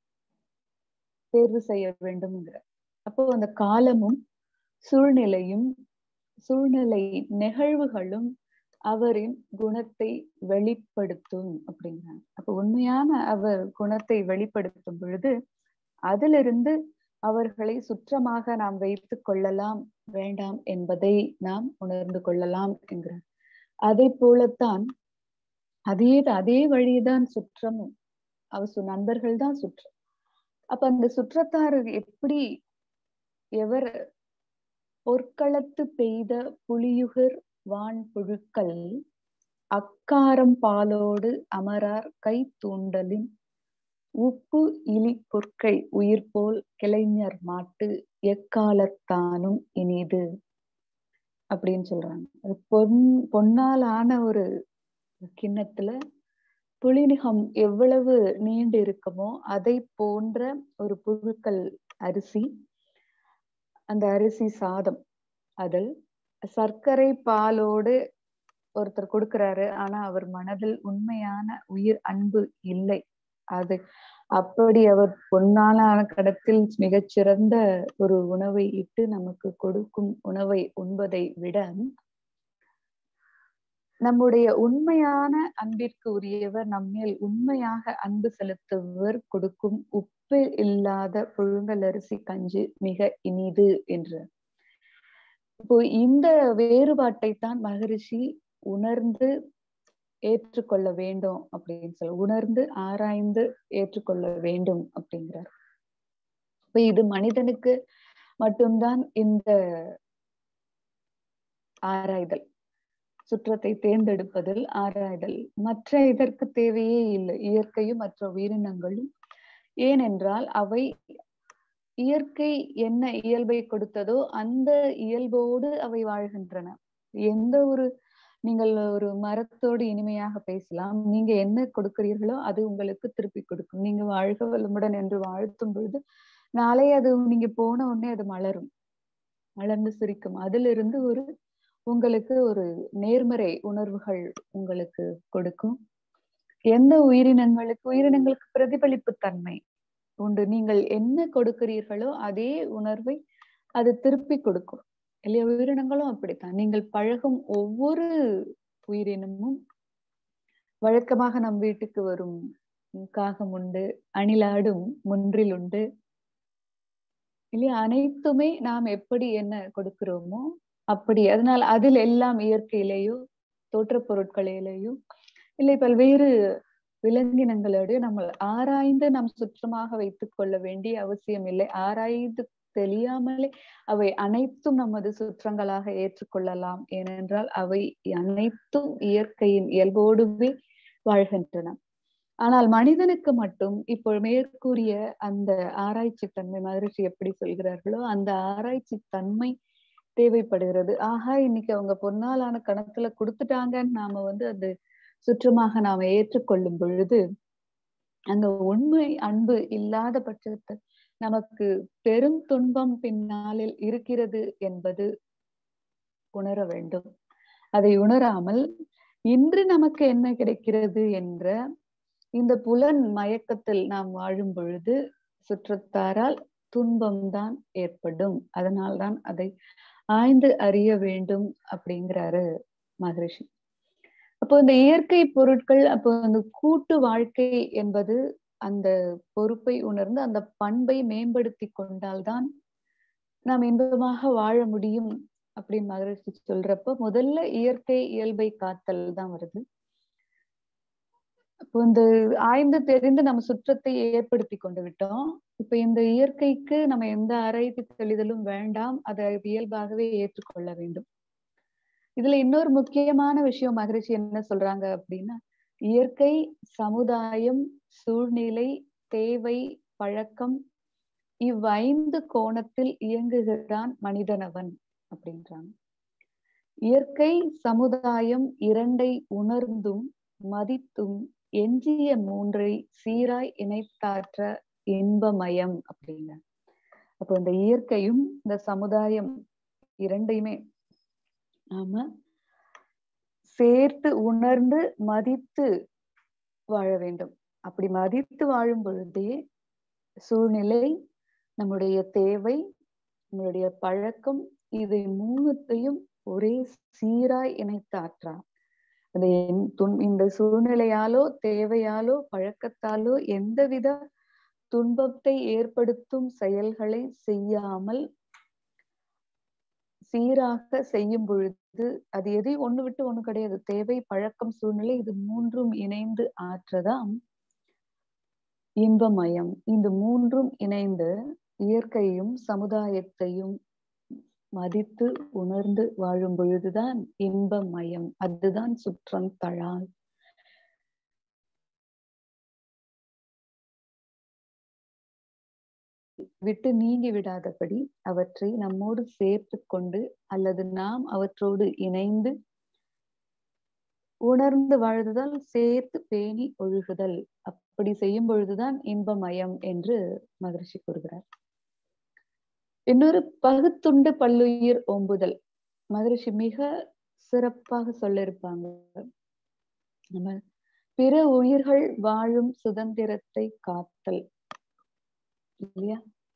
தேர்வு செய்ய வேண்டும்ங்கிற அப்போ அந்த காலமும் சூழ்நிலையும் சூழ்நிலை நிகழ்வுகளும் அவரின் குணத்தை வெளிப்படுத்தும் அப்படிங்கிறாங்க அப்ப உண்மையான அவர் குணத்தை வெளிப்படுத்தும் பொழுது அதிலிருந்து அவர்களை சுற்றமாக நாம் வைத்து கொள்ளலாம் வேண்டாம் என்பதை நாம் உணர்ந்து கொள்ளலாம் என்கிறார் அதை போலத்தான் அதே அதே வழிதான் சுற்றமும் அவர் நண்பர்கள் தான் சுற்றம் அப்ப அந்த சுற்றத்தார் எப்படி எவர் பொற்களத்து பெய்த புலியுகர் வான் புழுக்கள் அக்காரம் பாலோடு அமரார் கை தூண்டலின் உப்பு இலி பொற்கை உயிர் போல் கிளைஞர் மாட்டு எக்காலத்தானும் இனிது அப்படின்னு சொல்றாங்க அது பொன் பொன்னால் ஆன ஒரு கிண்ணத்துல புளிநிகம் எவ்வளவு நீண்டு இருக்குமோ அதை போன்ற ஒரு புழுக்கள் அரிசி அந்த அரிசி சாதம் அதில் சர்க்கரை பாலோடு ஒருத்தர் கொடுக்கிறாரு ஆனா அவர் மனதில் உண்மையான உயிர் அன்பு இல்லை அது அப்படி அவர் பொன்னாலான கடத்தில் மிகச்சிறந்த ஒரு உணவை இட்டு நமக்கு கொடுக்கும் உணவை உண்பதை விட நம்முடைய உண்மையான அன்பிற்கு உரியவர் நம்மேல் உண்மையாக அன்பு செலுத்துவர் கொடுக்கும் உப்பு இல்லாத புழுங்கல் அரிசி கஞ்சி மிக இனிது என்று இப்போ இந்த வேறுபாட்டை தான் மகரிஷி உணர்ந்து ஏற்றுக்கொள்ள வேண்டும் அப்படின்னு சொல்ல உணர்ந்து ஆராய்ந்து ஏற்றுக்கொள்ள வேண்டும் அப்படிங்கிறார் இப்ப இது மனிதனுக்கு மட்டும்தான் இந்த ஆராய்தல் சுற்றத்தை தேர்ந்தெடுப்பதில் ஆராய்தல் மற்ற இதற்கு தேவையே இல்லை இயற்கையும் மற்ற உயிரினங்களும் ஏனென்றால் அவை இயற்கை என்ன இயல்பை கொடுத்ததோ அந்த இயல்போடு அவை வாழ்கின்றன எந்த ஒரு நீங்கள் ஒரு மரத்தோடு இனிமையாக பேசலாம் நீங்க என்ன கொடுக்கிறீர்களோ அது உங்களுக்கு திருப்பி கொடுக்கும் நீங்க வாழ்க வளமுடன் என்று வாழ்த்தும் பொழுது நாளை அது நீங்க போன உடனே அது மலரும் மலர்ந்து சிரிக்கும் அதிலிருந்து ஒரு உங்களுக்கு ஒரு நேர்மறை உணர்வுகள் உங்களுக்கு கொடுக்கும் எந்த உயிரினங்களுக்கு உயிரினங்களுக்கு பிரதிபலிப்பு தன்மை உண்டு நீங்கள் என்ன கொடுக்கிறீர்களோ அதே உணர்வை அது திருப்பி கொடுக்கும் இல்லையா உயிரினங்களும் அப்படித்தான் நீங்கள் பழகும் ஒவ்வொரு உயிரினமும் வழக்கமாக நம் வீட்டுக்கு வரும் காகம் உண்டு அணிலாடும் முன்றில் உண்டு இல்லையா அனைத்துமே நாம் எப்படி என்ன கொடுக்கிறோமோ அப்படி அதனால் அதில் எல்லாம் இயற்கையிலேயோ தோற்ற பொருட்களிலேயோ இல்லை பல்வேறு விலங்கினங்களோடு நம்ம ஆராய்ந்து நம் சுற்றமாக வைத்துக் கொள்ள வேண்டிய அவசியம் இல்லை ஆராய்ந்து தெரியாமலே அவை அனைத்தும் நமது சுற்றங்களாக ஏற்றுக்கொள்ளலாம் ஏனென்றால் அவை அனைத்தும் இயற்கையின் இயல்போடுவே வாழ்கின்றன ஆனால் மனிதனுக்கு மட்டும் இப்போ மேற்கூறிய அந்த ஆராய்ச்சி தன்மை மகரிஷி எப்படி சொல்கிறார்களோ அந்த ஆராய்ச்சி தன்மை தேவைப்படுகிறது ஆஹா இன்னைக்கு அவங்க பொன்னாலான கணக்குல கொடுத்துட்டாங்கன்னு நாம வந்து அது சுற்றமாக நாம ஏற்றுக்கொள்ளும் பொழுது அந்த உண்மை அன்பு இல்லாத பட்சத்தில் நமக்கு பெரும் துன்பம் பின்னாளில் இருக்கிறது என்பது உணர வேண்டும் அதை உணராமல் இன்று நமக்கு என்ன கிடைக்கிறது என்ற இந்த புலன் மயக்கத்தில் நாம் வாழும் பொழுது சுற்றத்தாரால் துன்பம்தான் ஏற்படும் அதனால்தான் அதை ஆய்ந்து அறிய வேண்டும் அப்படிங்கிறாரு மகரிஷி அப்போ இந்த இயற்கை பொருட்கள் அப்போ அந்த கூட்டு வாழ்க்கை என்பது அந்த பொறுப்பை உணர்ந்து அந்த பண்பை மேம்படுத்தி கொண்டால்தான் நாம் இன்பமாக வாழ முடியும் அப்படின்னு மகரிஷி சொல்றப்ப முதல்ல இயற்கை இயல்பை காத்தல் தான் வருது இப்போ இந்த ஆய்ந்து தெரிந்து நம்ம சுற்றத்தை ஏற்படுத்தி கொண்டு விட்டோம் இப்ப இந்த இயற்கைக்கு நம்ம எந்த அரைத்து தெளிதலும் வேண்டாம் அதை இயல்பாகவே ஏற்றுக்கொள்ள வேண்டும் இதுல இன்னொரு முக்கியமான விஷயம் மகரிஷி என்ன சொல்றாங்க அப்படின்னா இயற்கை சமுதாயம் சூழ்நிலை தேவை பழக்கம் இவ்வைந்து கோணத்தில் இயங்குகிறான் மனிதனவன் அப்படின்றாங்க இயற்கை சமுதாயம் இரண்டை உணர்ந்தும் மதித்தும் எஞ்சிய மூன்றை சீராய் இணைத்தாற்ற இன்பமயம் அப்படிங்க அப்போ இந்த இயற்கையும் இந்த சமுதாயம் இரண்டையுமே நாம சேர்த்து உணர்ந்து மதித்து வாழ வேண்டும் அப்படி மதித்து வாழும் பொழுதே சூழ்நிலை நம்முடைய தேவை நம்மளுடைய பழக்கம் இதை மூணுத்தையும் ஒரே சீராய் இணைத்து ஆற்றார் அந்த இந்த சூழ்நிலையாலோ தேவையாலோ பழக்கத்தாலோ எந்தவித துன்பத்தை ஏற்படுத்தும் செயல்களை செய்யாமல் சீராக செய்யும் பொழுது அது எதை ஒண்ணு விட்டு ஒண்ணு கிடையாது தேவை பழக்கம் சூழ்நிலை இது மூன்றும் இணைந்து ஆற்றதாம் இன்பமயம் இந்த மூன்றும் இணைந்து இயற்கையும் சமுதாயத்தையும் மதித்து உணர்ந்து வாழும் பொழுதுதான் இன்பமயம் அதுதான் சுற்றம் தழால் விட்டு நீங்கி விடாதபடி அவற்றை நம்மோடு சேர்த்து கொண்டு அல்லது நாம் அவற்றோடு இணைந்து உணர்ந்து வாழ்தல் சேர்த்து பேணி ஒழுகுதல் அப்படி செய்யும் பொழுதுதான் இன்பமயம் என்று மகரிஷி கூறுகிறார் இன்னொரு பகுத்துண்டு பல்லுயிர் ஓம்புதல் மகரிஷி மிக சிறப்பாக சொல்லிருப்பாங்க நம்ம பிற உயிர்கள் வாழும் சுதந்திரத்தை காத்தல் இல்லையா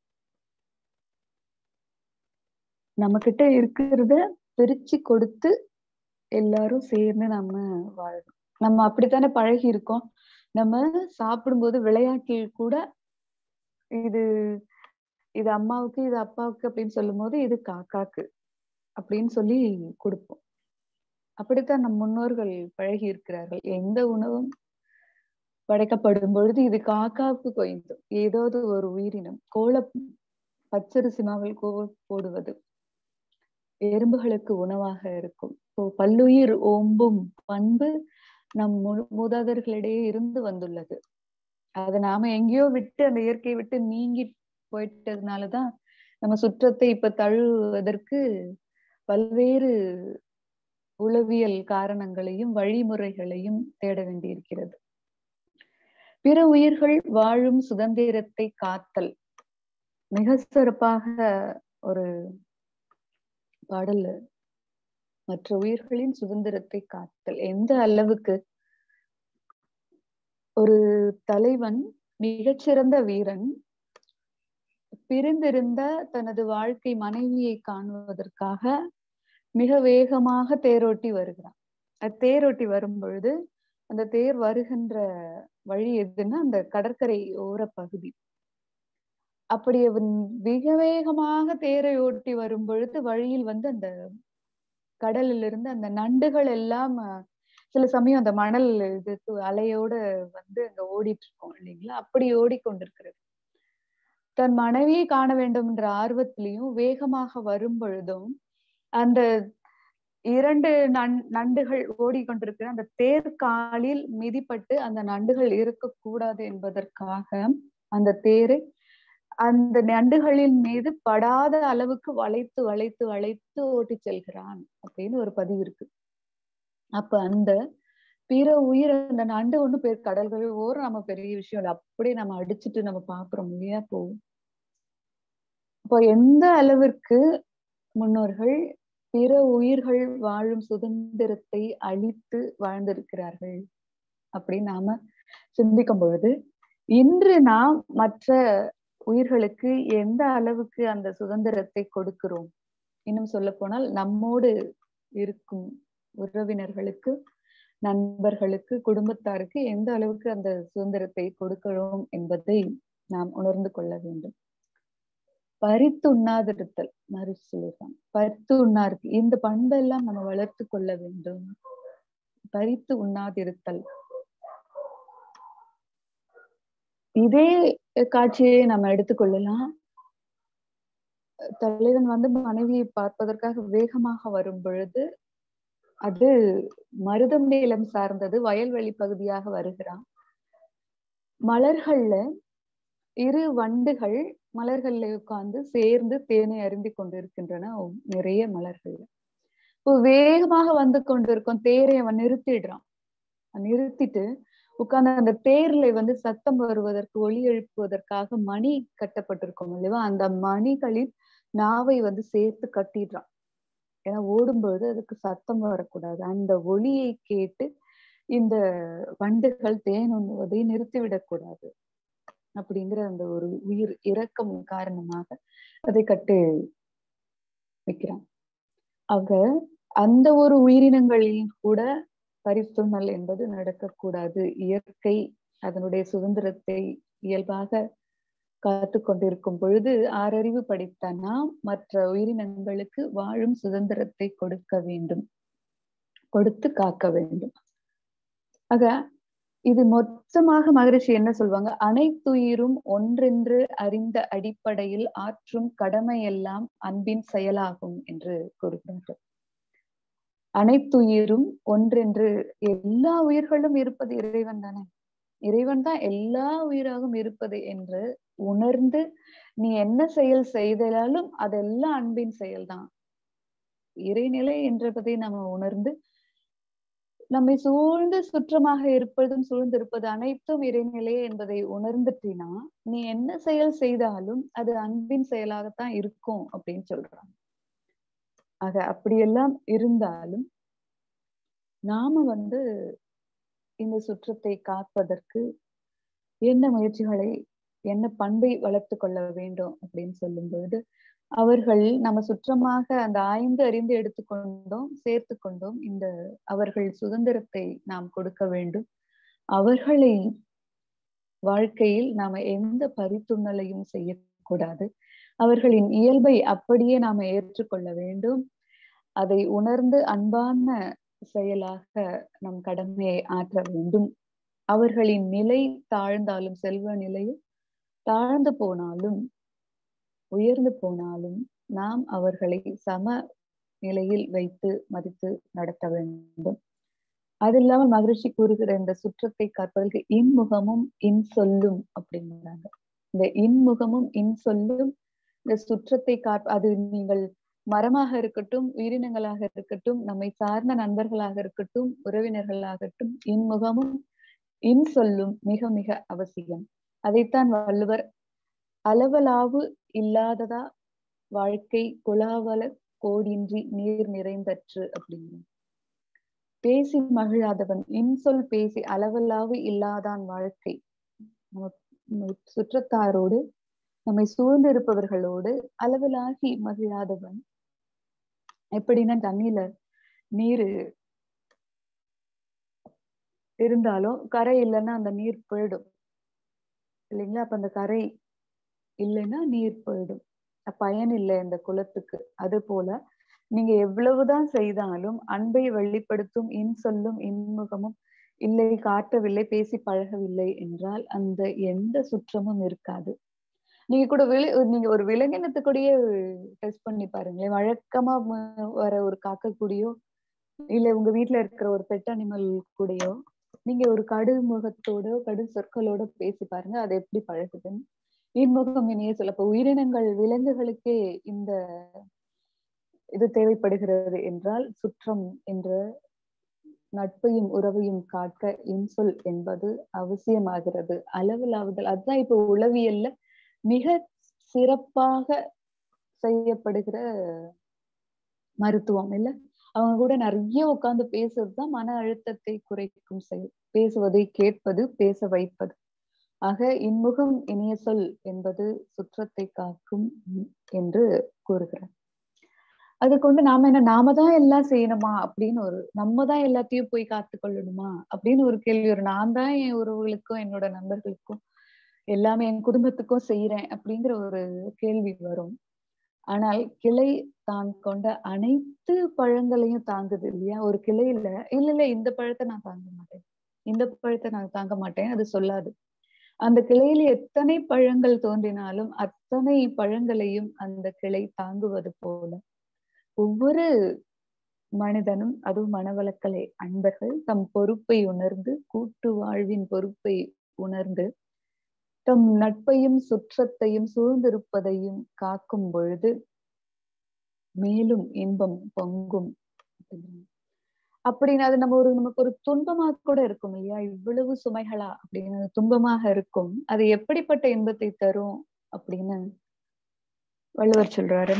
நம்ம கிட்ட இருக்கிறத பிரிச்சு கொடுத்து எல்லாரும் சேர்ந்து நம்ம வாழணும் நம்ம அப்படித்தானே பழகி இருக்கோம் நம்ம சாப்பிடும்போது விளையாட்டில் கூட இது இது அம்மாவுக்கு இது அப்பாவுக்கு அப்படின்னு சொல்லும் போது இது காக்காக்கு அப்படின்னு சொல்லி கொடுப்போம் அப்படித்தான் நம் முன்னோர்கள் பழகி இருக்கிறார்கள் எந்த உணவும் படைக்கப்படும் பொழுது இது காக்காவுக்கு கொய்ந்தும் ஏதாவது ஒரு உயிரினம் கோல பச்சரிசி மாவில் கோல் போடுவது எறும்புகளுக்கு உணவாக இருக்கும் இப்போ பல்லுயிர் ஓம்பும் பண்பு நம் மூதாதர்களிடையே இருந்து வந்துள்ளது அதை நாம எங்கேயோ விட்டு அந்த இயற்கையை விட்டு நீங்கி போயிட்டதுனாலதான் நம்ம சுற்றத்தை இப்ப தழுவதற்கு பல்வேறு உளவியல் காரணங்களையும் வழிமுறைகளையும் தேட வேண்டியிருக்கிறது பிற உயிர்கள் வாழும் சுதந்திரத்தை காத்தல் மிக சிறப்பாக ஒரு பாடல் மற்ற உயிர்களின் சுதந்திரத்தை காத்தல் எந்த அளவுக்கு ஒரு தலைவன் மிகச்சிறந்த வீரன் பிரிந்திருந்த தனது வாழ்க்கை மனைவியை காணுவதற்காக மிக வேகமாக தேரோட்டி வருகிறான் தேரோட்டி வரும் பொழுது அந்த தேர் வருகின்ற வழி எதுன்னா அந்த கடற்கரை ஓர பகுதி அப்படி அவன் மிக வேகமாக தேரை ஓட்டி வரும் பொழுது வழியில் வந்து அந்த கடலில் இருந்து அந்த நண்டுகள் எல்லாம் சில சமயம் அந்த மணல் இது அலையோட வந்து அங்க ஓடிட்டு இருக்கோம் இல்லைங்களா அப்படி ஓடிக்கொண்டிருக்கிறது தன் மனைவியை காண வேண்டும் என்ற ஆர்வத்திலையும் வேகமாக வரும் பொழுதும் அந்த இரண்டு நன் நண்டுகள் ஓடிக்கொண்டிருக்கிற அந்த தேர்காலில் மிதிப்பட்டு அந்த நண்டுகள் இருக்கக்கூடாது என்பதற்காக அந்த தேரை அந்த நண்டுகளின் மீது படாத அளவுக்கு வளைத்து வளைத்து வளைத்து ஓட்டி செல்கிறான் அப்படின்னு ஒரு பதிவு இருக்கு அப்ப அந்த பிற உயிர் அந்த நண்டு ஒண்ணு பேர் கடல்கள் ஓரம் நம்ம பெரிய விஷயம் இல்லை அப்படியே நம்ம அடிச்சுட்டு நம்ம பாக்குறோம் இல்லையா போகும் இப்போ எந்த அளவிற்கு முன்னோர்கள் பிற உயிர்கள் வாழும் சுதந்திரத்தை அழித்து வாழ்ந்திருக்கிறார்கள் அப்படின்னு நாம சிந்திக்கும் பொழுது இன்று நாம் மற்ற உயிர்களுக்கு எந்த அளவுக்கு அந்த சுதந்திரத்தை கொடுக்கிறோம் இன்னும் சொல்ல போனால் நம்மோடு இருக்கும் உறவினர்களுக்கு நண்பர்களுக்கு குடும்பத்தாருக்கு எந்த அளவுக்கு அந்த சுதந்திரத்தை கொடுக்கிறோம் என்பதை நாம் உணர்ந்து கொள்ள வேண்டும் பறித்து உண்ணாதிருத்தல் மாதிரி சொல்லியிருக்காங்க பறித்து உண்ணாருக்கு இந்த பண்பெல்லாம் நம்ம வளர்த்து கொள்ள வேண்டும் பறித்து உண்ணாதிருத்தல் இதே காட்சியை நம்ம எடுத்துக்கொள்ளலாம் தலைவன் வந்து மனைவியை பார்ப்பதற்காக வேகமாக வரும் பொழுது அது மருதம் நிலம் சார்ந்தது வயல்வெளி பகுதியாக வருகிறான் மலர்கள்ல இரு வண்டுகள் மலர்கள்ல உட்கார்ந்து சேர்ந்து தேனை அருந்தி கொண்டிருக்கின்றன நிறைய மலர்கள் இப்போ வேகமாக வந்து கொண்டிருக்கும் தேரை அவன் நிறுத்திடுறான் நிறுத்திட்டு உட்கார்ந்து அந்த தேர்ல வந்து சத்தம் வருவதற்கு ஒளி எழுப்புவதற்காக மணி கட்டப்பட்டிருக்கும் இல்லையா அந்த மணிகளின் நாவை வந்து சேர்த்து கட்டிடுறான் ஏன்னா ஓடும்பொழுது அதுக்கு சத்தம் வரக்கூடாது அந்த ஒளியை கேட்டு இந்த வண்டுகள் தேன் உண்ணுவதை நிறுத்திவிடக்கூடாது அப்படிங்கிற அந்த ஒரு உயிர் இரக்கம் காரணமாக அதை கட்டு வைக்கிறான் ஆக அந்த ஒரு உயிரினங்களில் கூட பரிசுமல் என்பது நடக்கக்கூடாது இயற்கை அதனுடைய சுதந்திரத்தை இயல்பாக காத்து கொண்டிருக்கும் பொழுது ஆறறிவு படித்த நாம் மற்ற உயிரினங்களுக்கு வாழும் சுதந்திரத்தை கொடுக்க வேண்டும் கொடுத்து காக்க வேண்டும் ஆக இது மொத்தமாக மகரிஷி என்ன சொல்வாங்க அனைத்துயிரும் ஒன்றென்று அறிந்த அடிப்படையில் ஆற்றும் கடமையெல்லாம் அன்பின் செயலாகும் என்று கூறுகிறார்கள் அனைத்துயிரும் ஒன்றென்று எல்லா உயிர்களும் இருப்பது இறைவன் தானே இறைவன் தான் எல்லா உயிராகவும் இருப்பது என்று உணர்ந்து நீ என்ன செயல் செய்தாலும் அதெல்லாம் அன்பின் செயல்தான் இறைநிலை என்றதை நம்ம உணர்ந்து நம்மை சூழ்ந்து சுற்றமாக இருப்பதும் சூழ்ந்திருப்பது அனைத்தும் இறைநிலை என்பதை உணர்ந்துட்டினா நீ என்ன செயல் செய்தாலும் அது அன்பின் செயலாகத்தான் இருக்கும் அப்படின்னு சொல்றாங்க ஆக அப்படியெல்லாம் இருந்தாலும் நாம வந்து இந்த சுற்றத்தை காப்பதற்கு என்ன முயற்சிகளை என்ன பண்பை வளர்த்து கொள்ள வேண்டும் அப்படின்னு சொல்லும் பொழுது அவர்கள் நம்ம சுற்றமாக அந்த ஆய்ந்து அறிந்து எடுத்துக்கொண்டோம் சேர்த்து கொண்டோம் இந்த அவர்கள் சுதந்திரத்தை நாம் கொடுக்க வேண்டும் அவர்களை வாழ்க்கையில் நாம எந்த பரித்துணலையும் செய்யக்கூடாது அவர்களின் இயல்பை அப்படியே நாம ஏற்றுக்கொள்ள வேண்டும் அதை உணர்ந்து அன்பான செயலாக நம் கடமையை ஆற்ற வேண்டும் அவர்களின் நிலை தாழ்ந்தாலும் செல்வ நிலையும் தாழ்ந்து போனாலும் உயர்ந்து போனாலும் நாம் அவர்களை சம நிலையில் வைத்து மதித்து நடத்த வேண்டும் அது இல்லாம மகிழ்ச்சி கூறுகிற இந்த சுற்றத்தை காப்பதற்கு இன்முகமும் இன் சொல்லும் அப்படிங்கிறாங்க இந்த இன்முகமும் இன் சொல்லும் இந்த சுற்றத்தை காப்ப அது நீங்கள் மரமாக இருக்கட்டும் உயிரினங்களாக இருக்கட்டும் நம்மை சார்ந்த நண்பர்களாக இருக்கட்டும் உறவினர்களாகட்டும் இன்முகமும் இன் சொல்லும் மிக மிக அவசியம் அதைத்தான் வள்ளுவர் அளவலாவு இல்லாததா வாழ்க்கை குலாவல கோடின்றி நீர் நிறைந்தற்று அப்படிங்கிற பேசி மகிழாதவன் இன்சொல் பேசி அளவலாவு இல்லாதான் வாழ்க்கை நம்ம சுற்றத்தாரோடு நம்மை சூழ்ந்து இருப்பவர்களோடு அளவிலாகி மகிழாதவன் எப்படின்னா தண்ணியில நீரு இருந்தாலும் கரை இல்லைன்னா அந்த நீர் போயிடும் இல்லைங்களா அப்ப அந்த கரை இல்லைன்னா நீர் போயிடும் பயன் இல்லை இந்த குலத்துக்கு அது போல நீங்க எவ்வளவுதான் செய்தாலும் அன்பை வெளிப்படுத்தும் இன் சொல்லும் இன்முகமும் இல்லை காட்டவில்லை பேசி பழகவில்லை என்றால் அந்த எந்த சுற்றமும் இருக்காது நீங்க கூட விலை நீங்க ஒரு விலங்கினத்துக்கூடயே டெஸ்ட் பண்ணி பாருங்களேன் வழக்கமா வர ஒரு காக்கக்கூடியோ இல்ல உங்க வீட்டுல இருக்கிற ஒரு பெட் அனிமல் கூடயோ நீங்க ஒரு கடு முகத்தோட கடு சொற்களோட பேசி பாருங்க அது எப்படி பழகுதுன்னு இன்முகம் இனிய சொல்ல இப்ப உயிரினங்கள் விலங்குகளுக்கே இந்த இது தேவைப்படுகிறது என்றால் சுற்றம் என்ற நட்பையும் உறவையும் காக்க இன்சொல் என்பது அவசியமாகிறது அளவிலாவுதல் அதுதான் இப்ப உளவியல்ல மிக சிறப்பாக செய்யப்படுகிற மருத்துவம் இல்ல அவங்க கூட நிறைய உட்கார்ந்து பேசுறதுதான் மன அழுத்தத்தை குறைக்கும் செயல் பேசுவதை கேட்பது பேச வைப்பது ஆக இன்முகம் இனிய சொல் என்பது சுற்றத்தை காக்கும் என்று கூறுகிறார் அது கொண்டு நாம என்ன நாம தான் எல்லாம் செய்யணுமா அப்படின்னு ஒரு நம்ம தான் எல்லாத்தையும் போய் காத்து கொள்ளணுமா அப்படின்னு ஒரு கேள்வி வரும் நான் தான் என் உறவுகளுக்கும் என்னோட நண்பர்களுக்கும் எல்லாமே என் குடும்பத்துக்கும் செய்யறேன் அப்படிங்கிற ஒரு கேள்வி வரும் ஆனால் கிளை தான் கொண்ட அனைத்து பழங்களையும் தாங்குது இல்லையா ஒரு கிளையில இல்ல இல்ல இந்த பழத்தை நான் தாங்க மாட்டேன் இந்த பழத்தை நான் தாங்க மாட்டேன் அது சொல்லாது அந்த கிளையில எத்தனை பழங்கள் தோன்றினாலும் அத்தனை பழங்களையும் அந்த கிளை தாங்குவது போல ஒவ்வொரு மனிதனும் அதுவும் மனவளக்கலை அன்பர்கள் தம் பொறுப்பை உணர்ந்து கூட்டு வாழ்வின் பொறுப்பை உணர்ந்து தம் நட்பையும் சுற்றத்தையும் சூழ்ந்திருப்பதையும் காக்கும் பொழுது மேலும் இன்பம் பொங்கும் அப்படின்னு அது நம்ம ஒரு நமக்கு ஒரு துன்பமா கூட இருக்கும் இல்லையா இவ்வளவு சுமைகளா அப்படின்னு துன்பமாக இருக்கும் அது எப்படிப்பட்ட இன்பத்தை தரும் அப்படின்னு வள்ளுவர் சொல்றாரு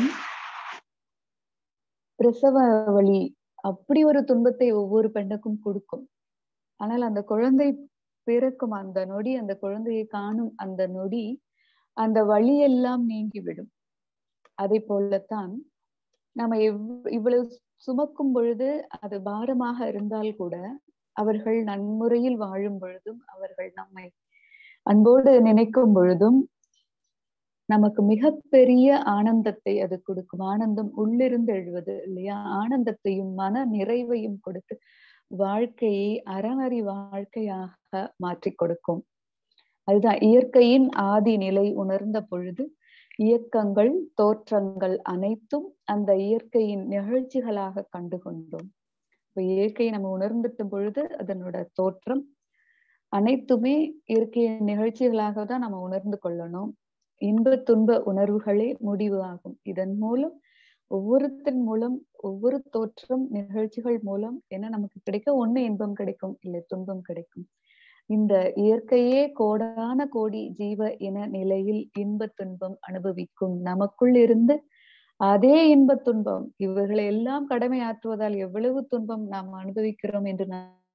பிரசவ வழி அப்படி ஒரு துன்பத்தை ஒவ்வொரு பெண்ணுக்கும் கொடுக்கும் ஆனால் அந்த குழந்தை பிறக்கும் அந்த நொடி அந்த குழந்தையை காணும் அந்த நொடி அந்த வழியெல்லாம் நீங்கிவிடும் அதே போலத்தான் நம்ம எவ் இவ்வளவு சுமக்கும் பொழுது அது பாரமாக இருந்தால் கூட அவர்கள் நன்முறையில் வாழும் பொழுதும் அவர்கள் நம்மை அன்போடு நினைக்கும் பொழுதும் நமக்கு மிகப்பெரிய ஆனந்தத்தை அது கொடுக்கும் ஆனந்தம் உள்ளிருந்து எழுவது இல்லையா ஆனந்தத்தையும் மன நிறைவையும் கொடுத்து வாழ்க்கையை அறநறி வாழ்க்கையாக மாற்றி கொடுக்கும் அதுதான் இயற்கையின் ஆதி நிலை உணர்ந்த பொழுது இயக்கங்கள் தோற்றங்கள் அனைத்தும் அந்த இயற்கையின் நிகழ்ச்சிகளாக கண்டு கொண்டோம் இப்ப இயற்கையை நம்ம உணர்ந்துட்ட பொழுது அதனோட தோற்றம் அனைத்துமே இயற்கையின் நிகழ்ச்சிகளாக தான் நம்ம உணர்ந்து கொள்ளணும் இன்ப துன்ப உணர்வுகளே முடிவு ஆகும் இதன் மூலம் ஒவ்வொருத்தன் மூலம் ஒவ்வொரு தோற்றம் நிகழ்ச்சிகள் மூலம் என்ன நமக்கு கிடைக்கும் ஒண்ணு இன்பம் கிடைக்கும் இல்லை துன்பம் கிடைக்கும் இந்த இயற்கையே கோடான கோடி ஜீவ இன நிலையில் இன்ப துன்பம் அனுபவிக்கும் நமக்குள் இருந்து அதே இன்ப துன்பம் இவர்களை எல்லாம் கடமையாற்றுவதால் எவ்வளவு துன்பம் நாம் அனுபவிக்கிறோம் என்று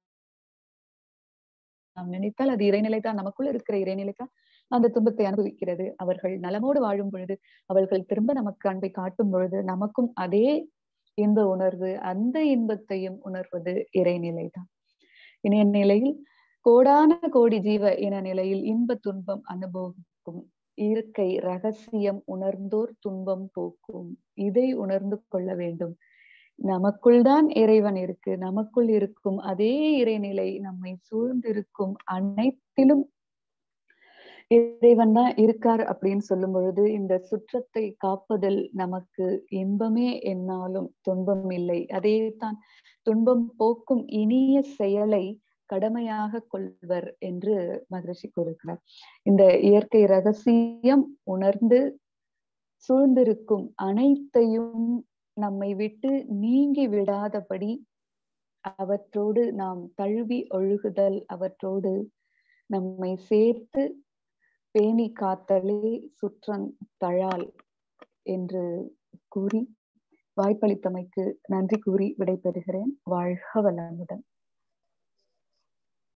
நாம் நினைத்தால் அது இறைநிலை தான் நமக்குள் இருக்கிற இறைநிலை தான் அந்த துன்பத்தை அனுபவிக்கிறது அவர்கள் நலமோடு வாழும் பொழுது அவர்கள் திரும்ப நமக்கு அன்பை காட்டும் பொழுது நமக்கும் அதே இன்ப உணர்வு அந்த இன்பத்தையும் உணர்வது இறைநிலை தான் இணைய நிலையில் கோடான கோடி ஜீவ இன நிலையில் இன்ப துன்பம் அனுபவிக்கும் இயற்கை ரகசியம் உணர்ந்தோர் துன்பம் போக்கும் இதை உணர்ந்து கொள்ள வேண்டும் நமக்குள் தான் இறைவன் இருக்கு நமக்குள் இருக்கும் அதே இறைநிலை நம்மை சூழ்ந்திருக்கும் அனைத்திலும் இறைவன் தான் இருக்கார் அப்படின்னு சொல்லும் பொழுது இந்த சுற்றத்தை காப்பதில் நமக்கு இன்பமே என்னாலும் துன்பம் இல்லை அதே தான் துன்பம் போக்கும் இனிய செயலை கடமையாக கொள்வர் என்று மகரிஷி கூறுகிறார் இந்த இயற்கை ரகசியம் உணர்ந்து சூழ்ந்திருக்கும் அனைத்தையும் நம்மை விட்டு நீங்கி விடாதபடி அவற்றோடு நாம் தழுவி ஒழுகுதல் அவற்றோடு நம்மை சேர்த்து பேணி காத்தலே சுற்றன் தழால் என்று கூறி வாய்ப்பளித்தமைக்கு நன்றி கூறி விடைபெறுகிறேன் வாழ்க வளமுடன்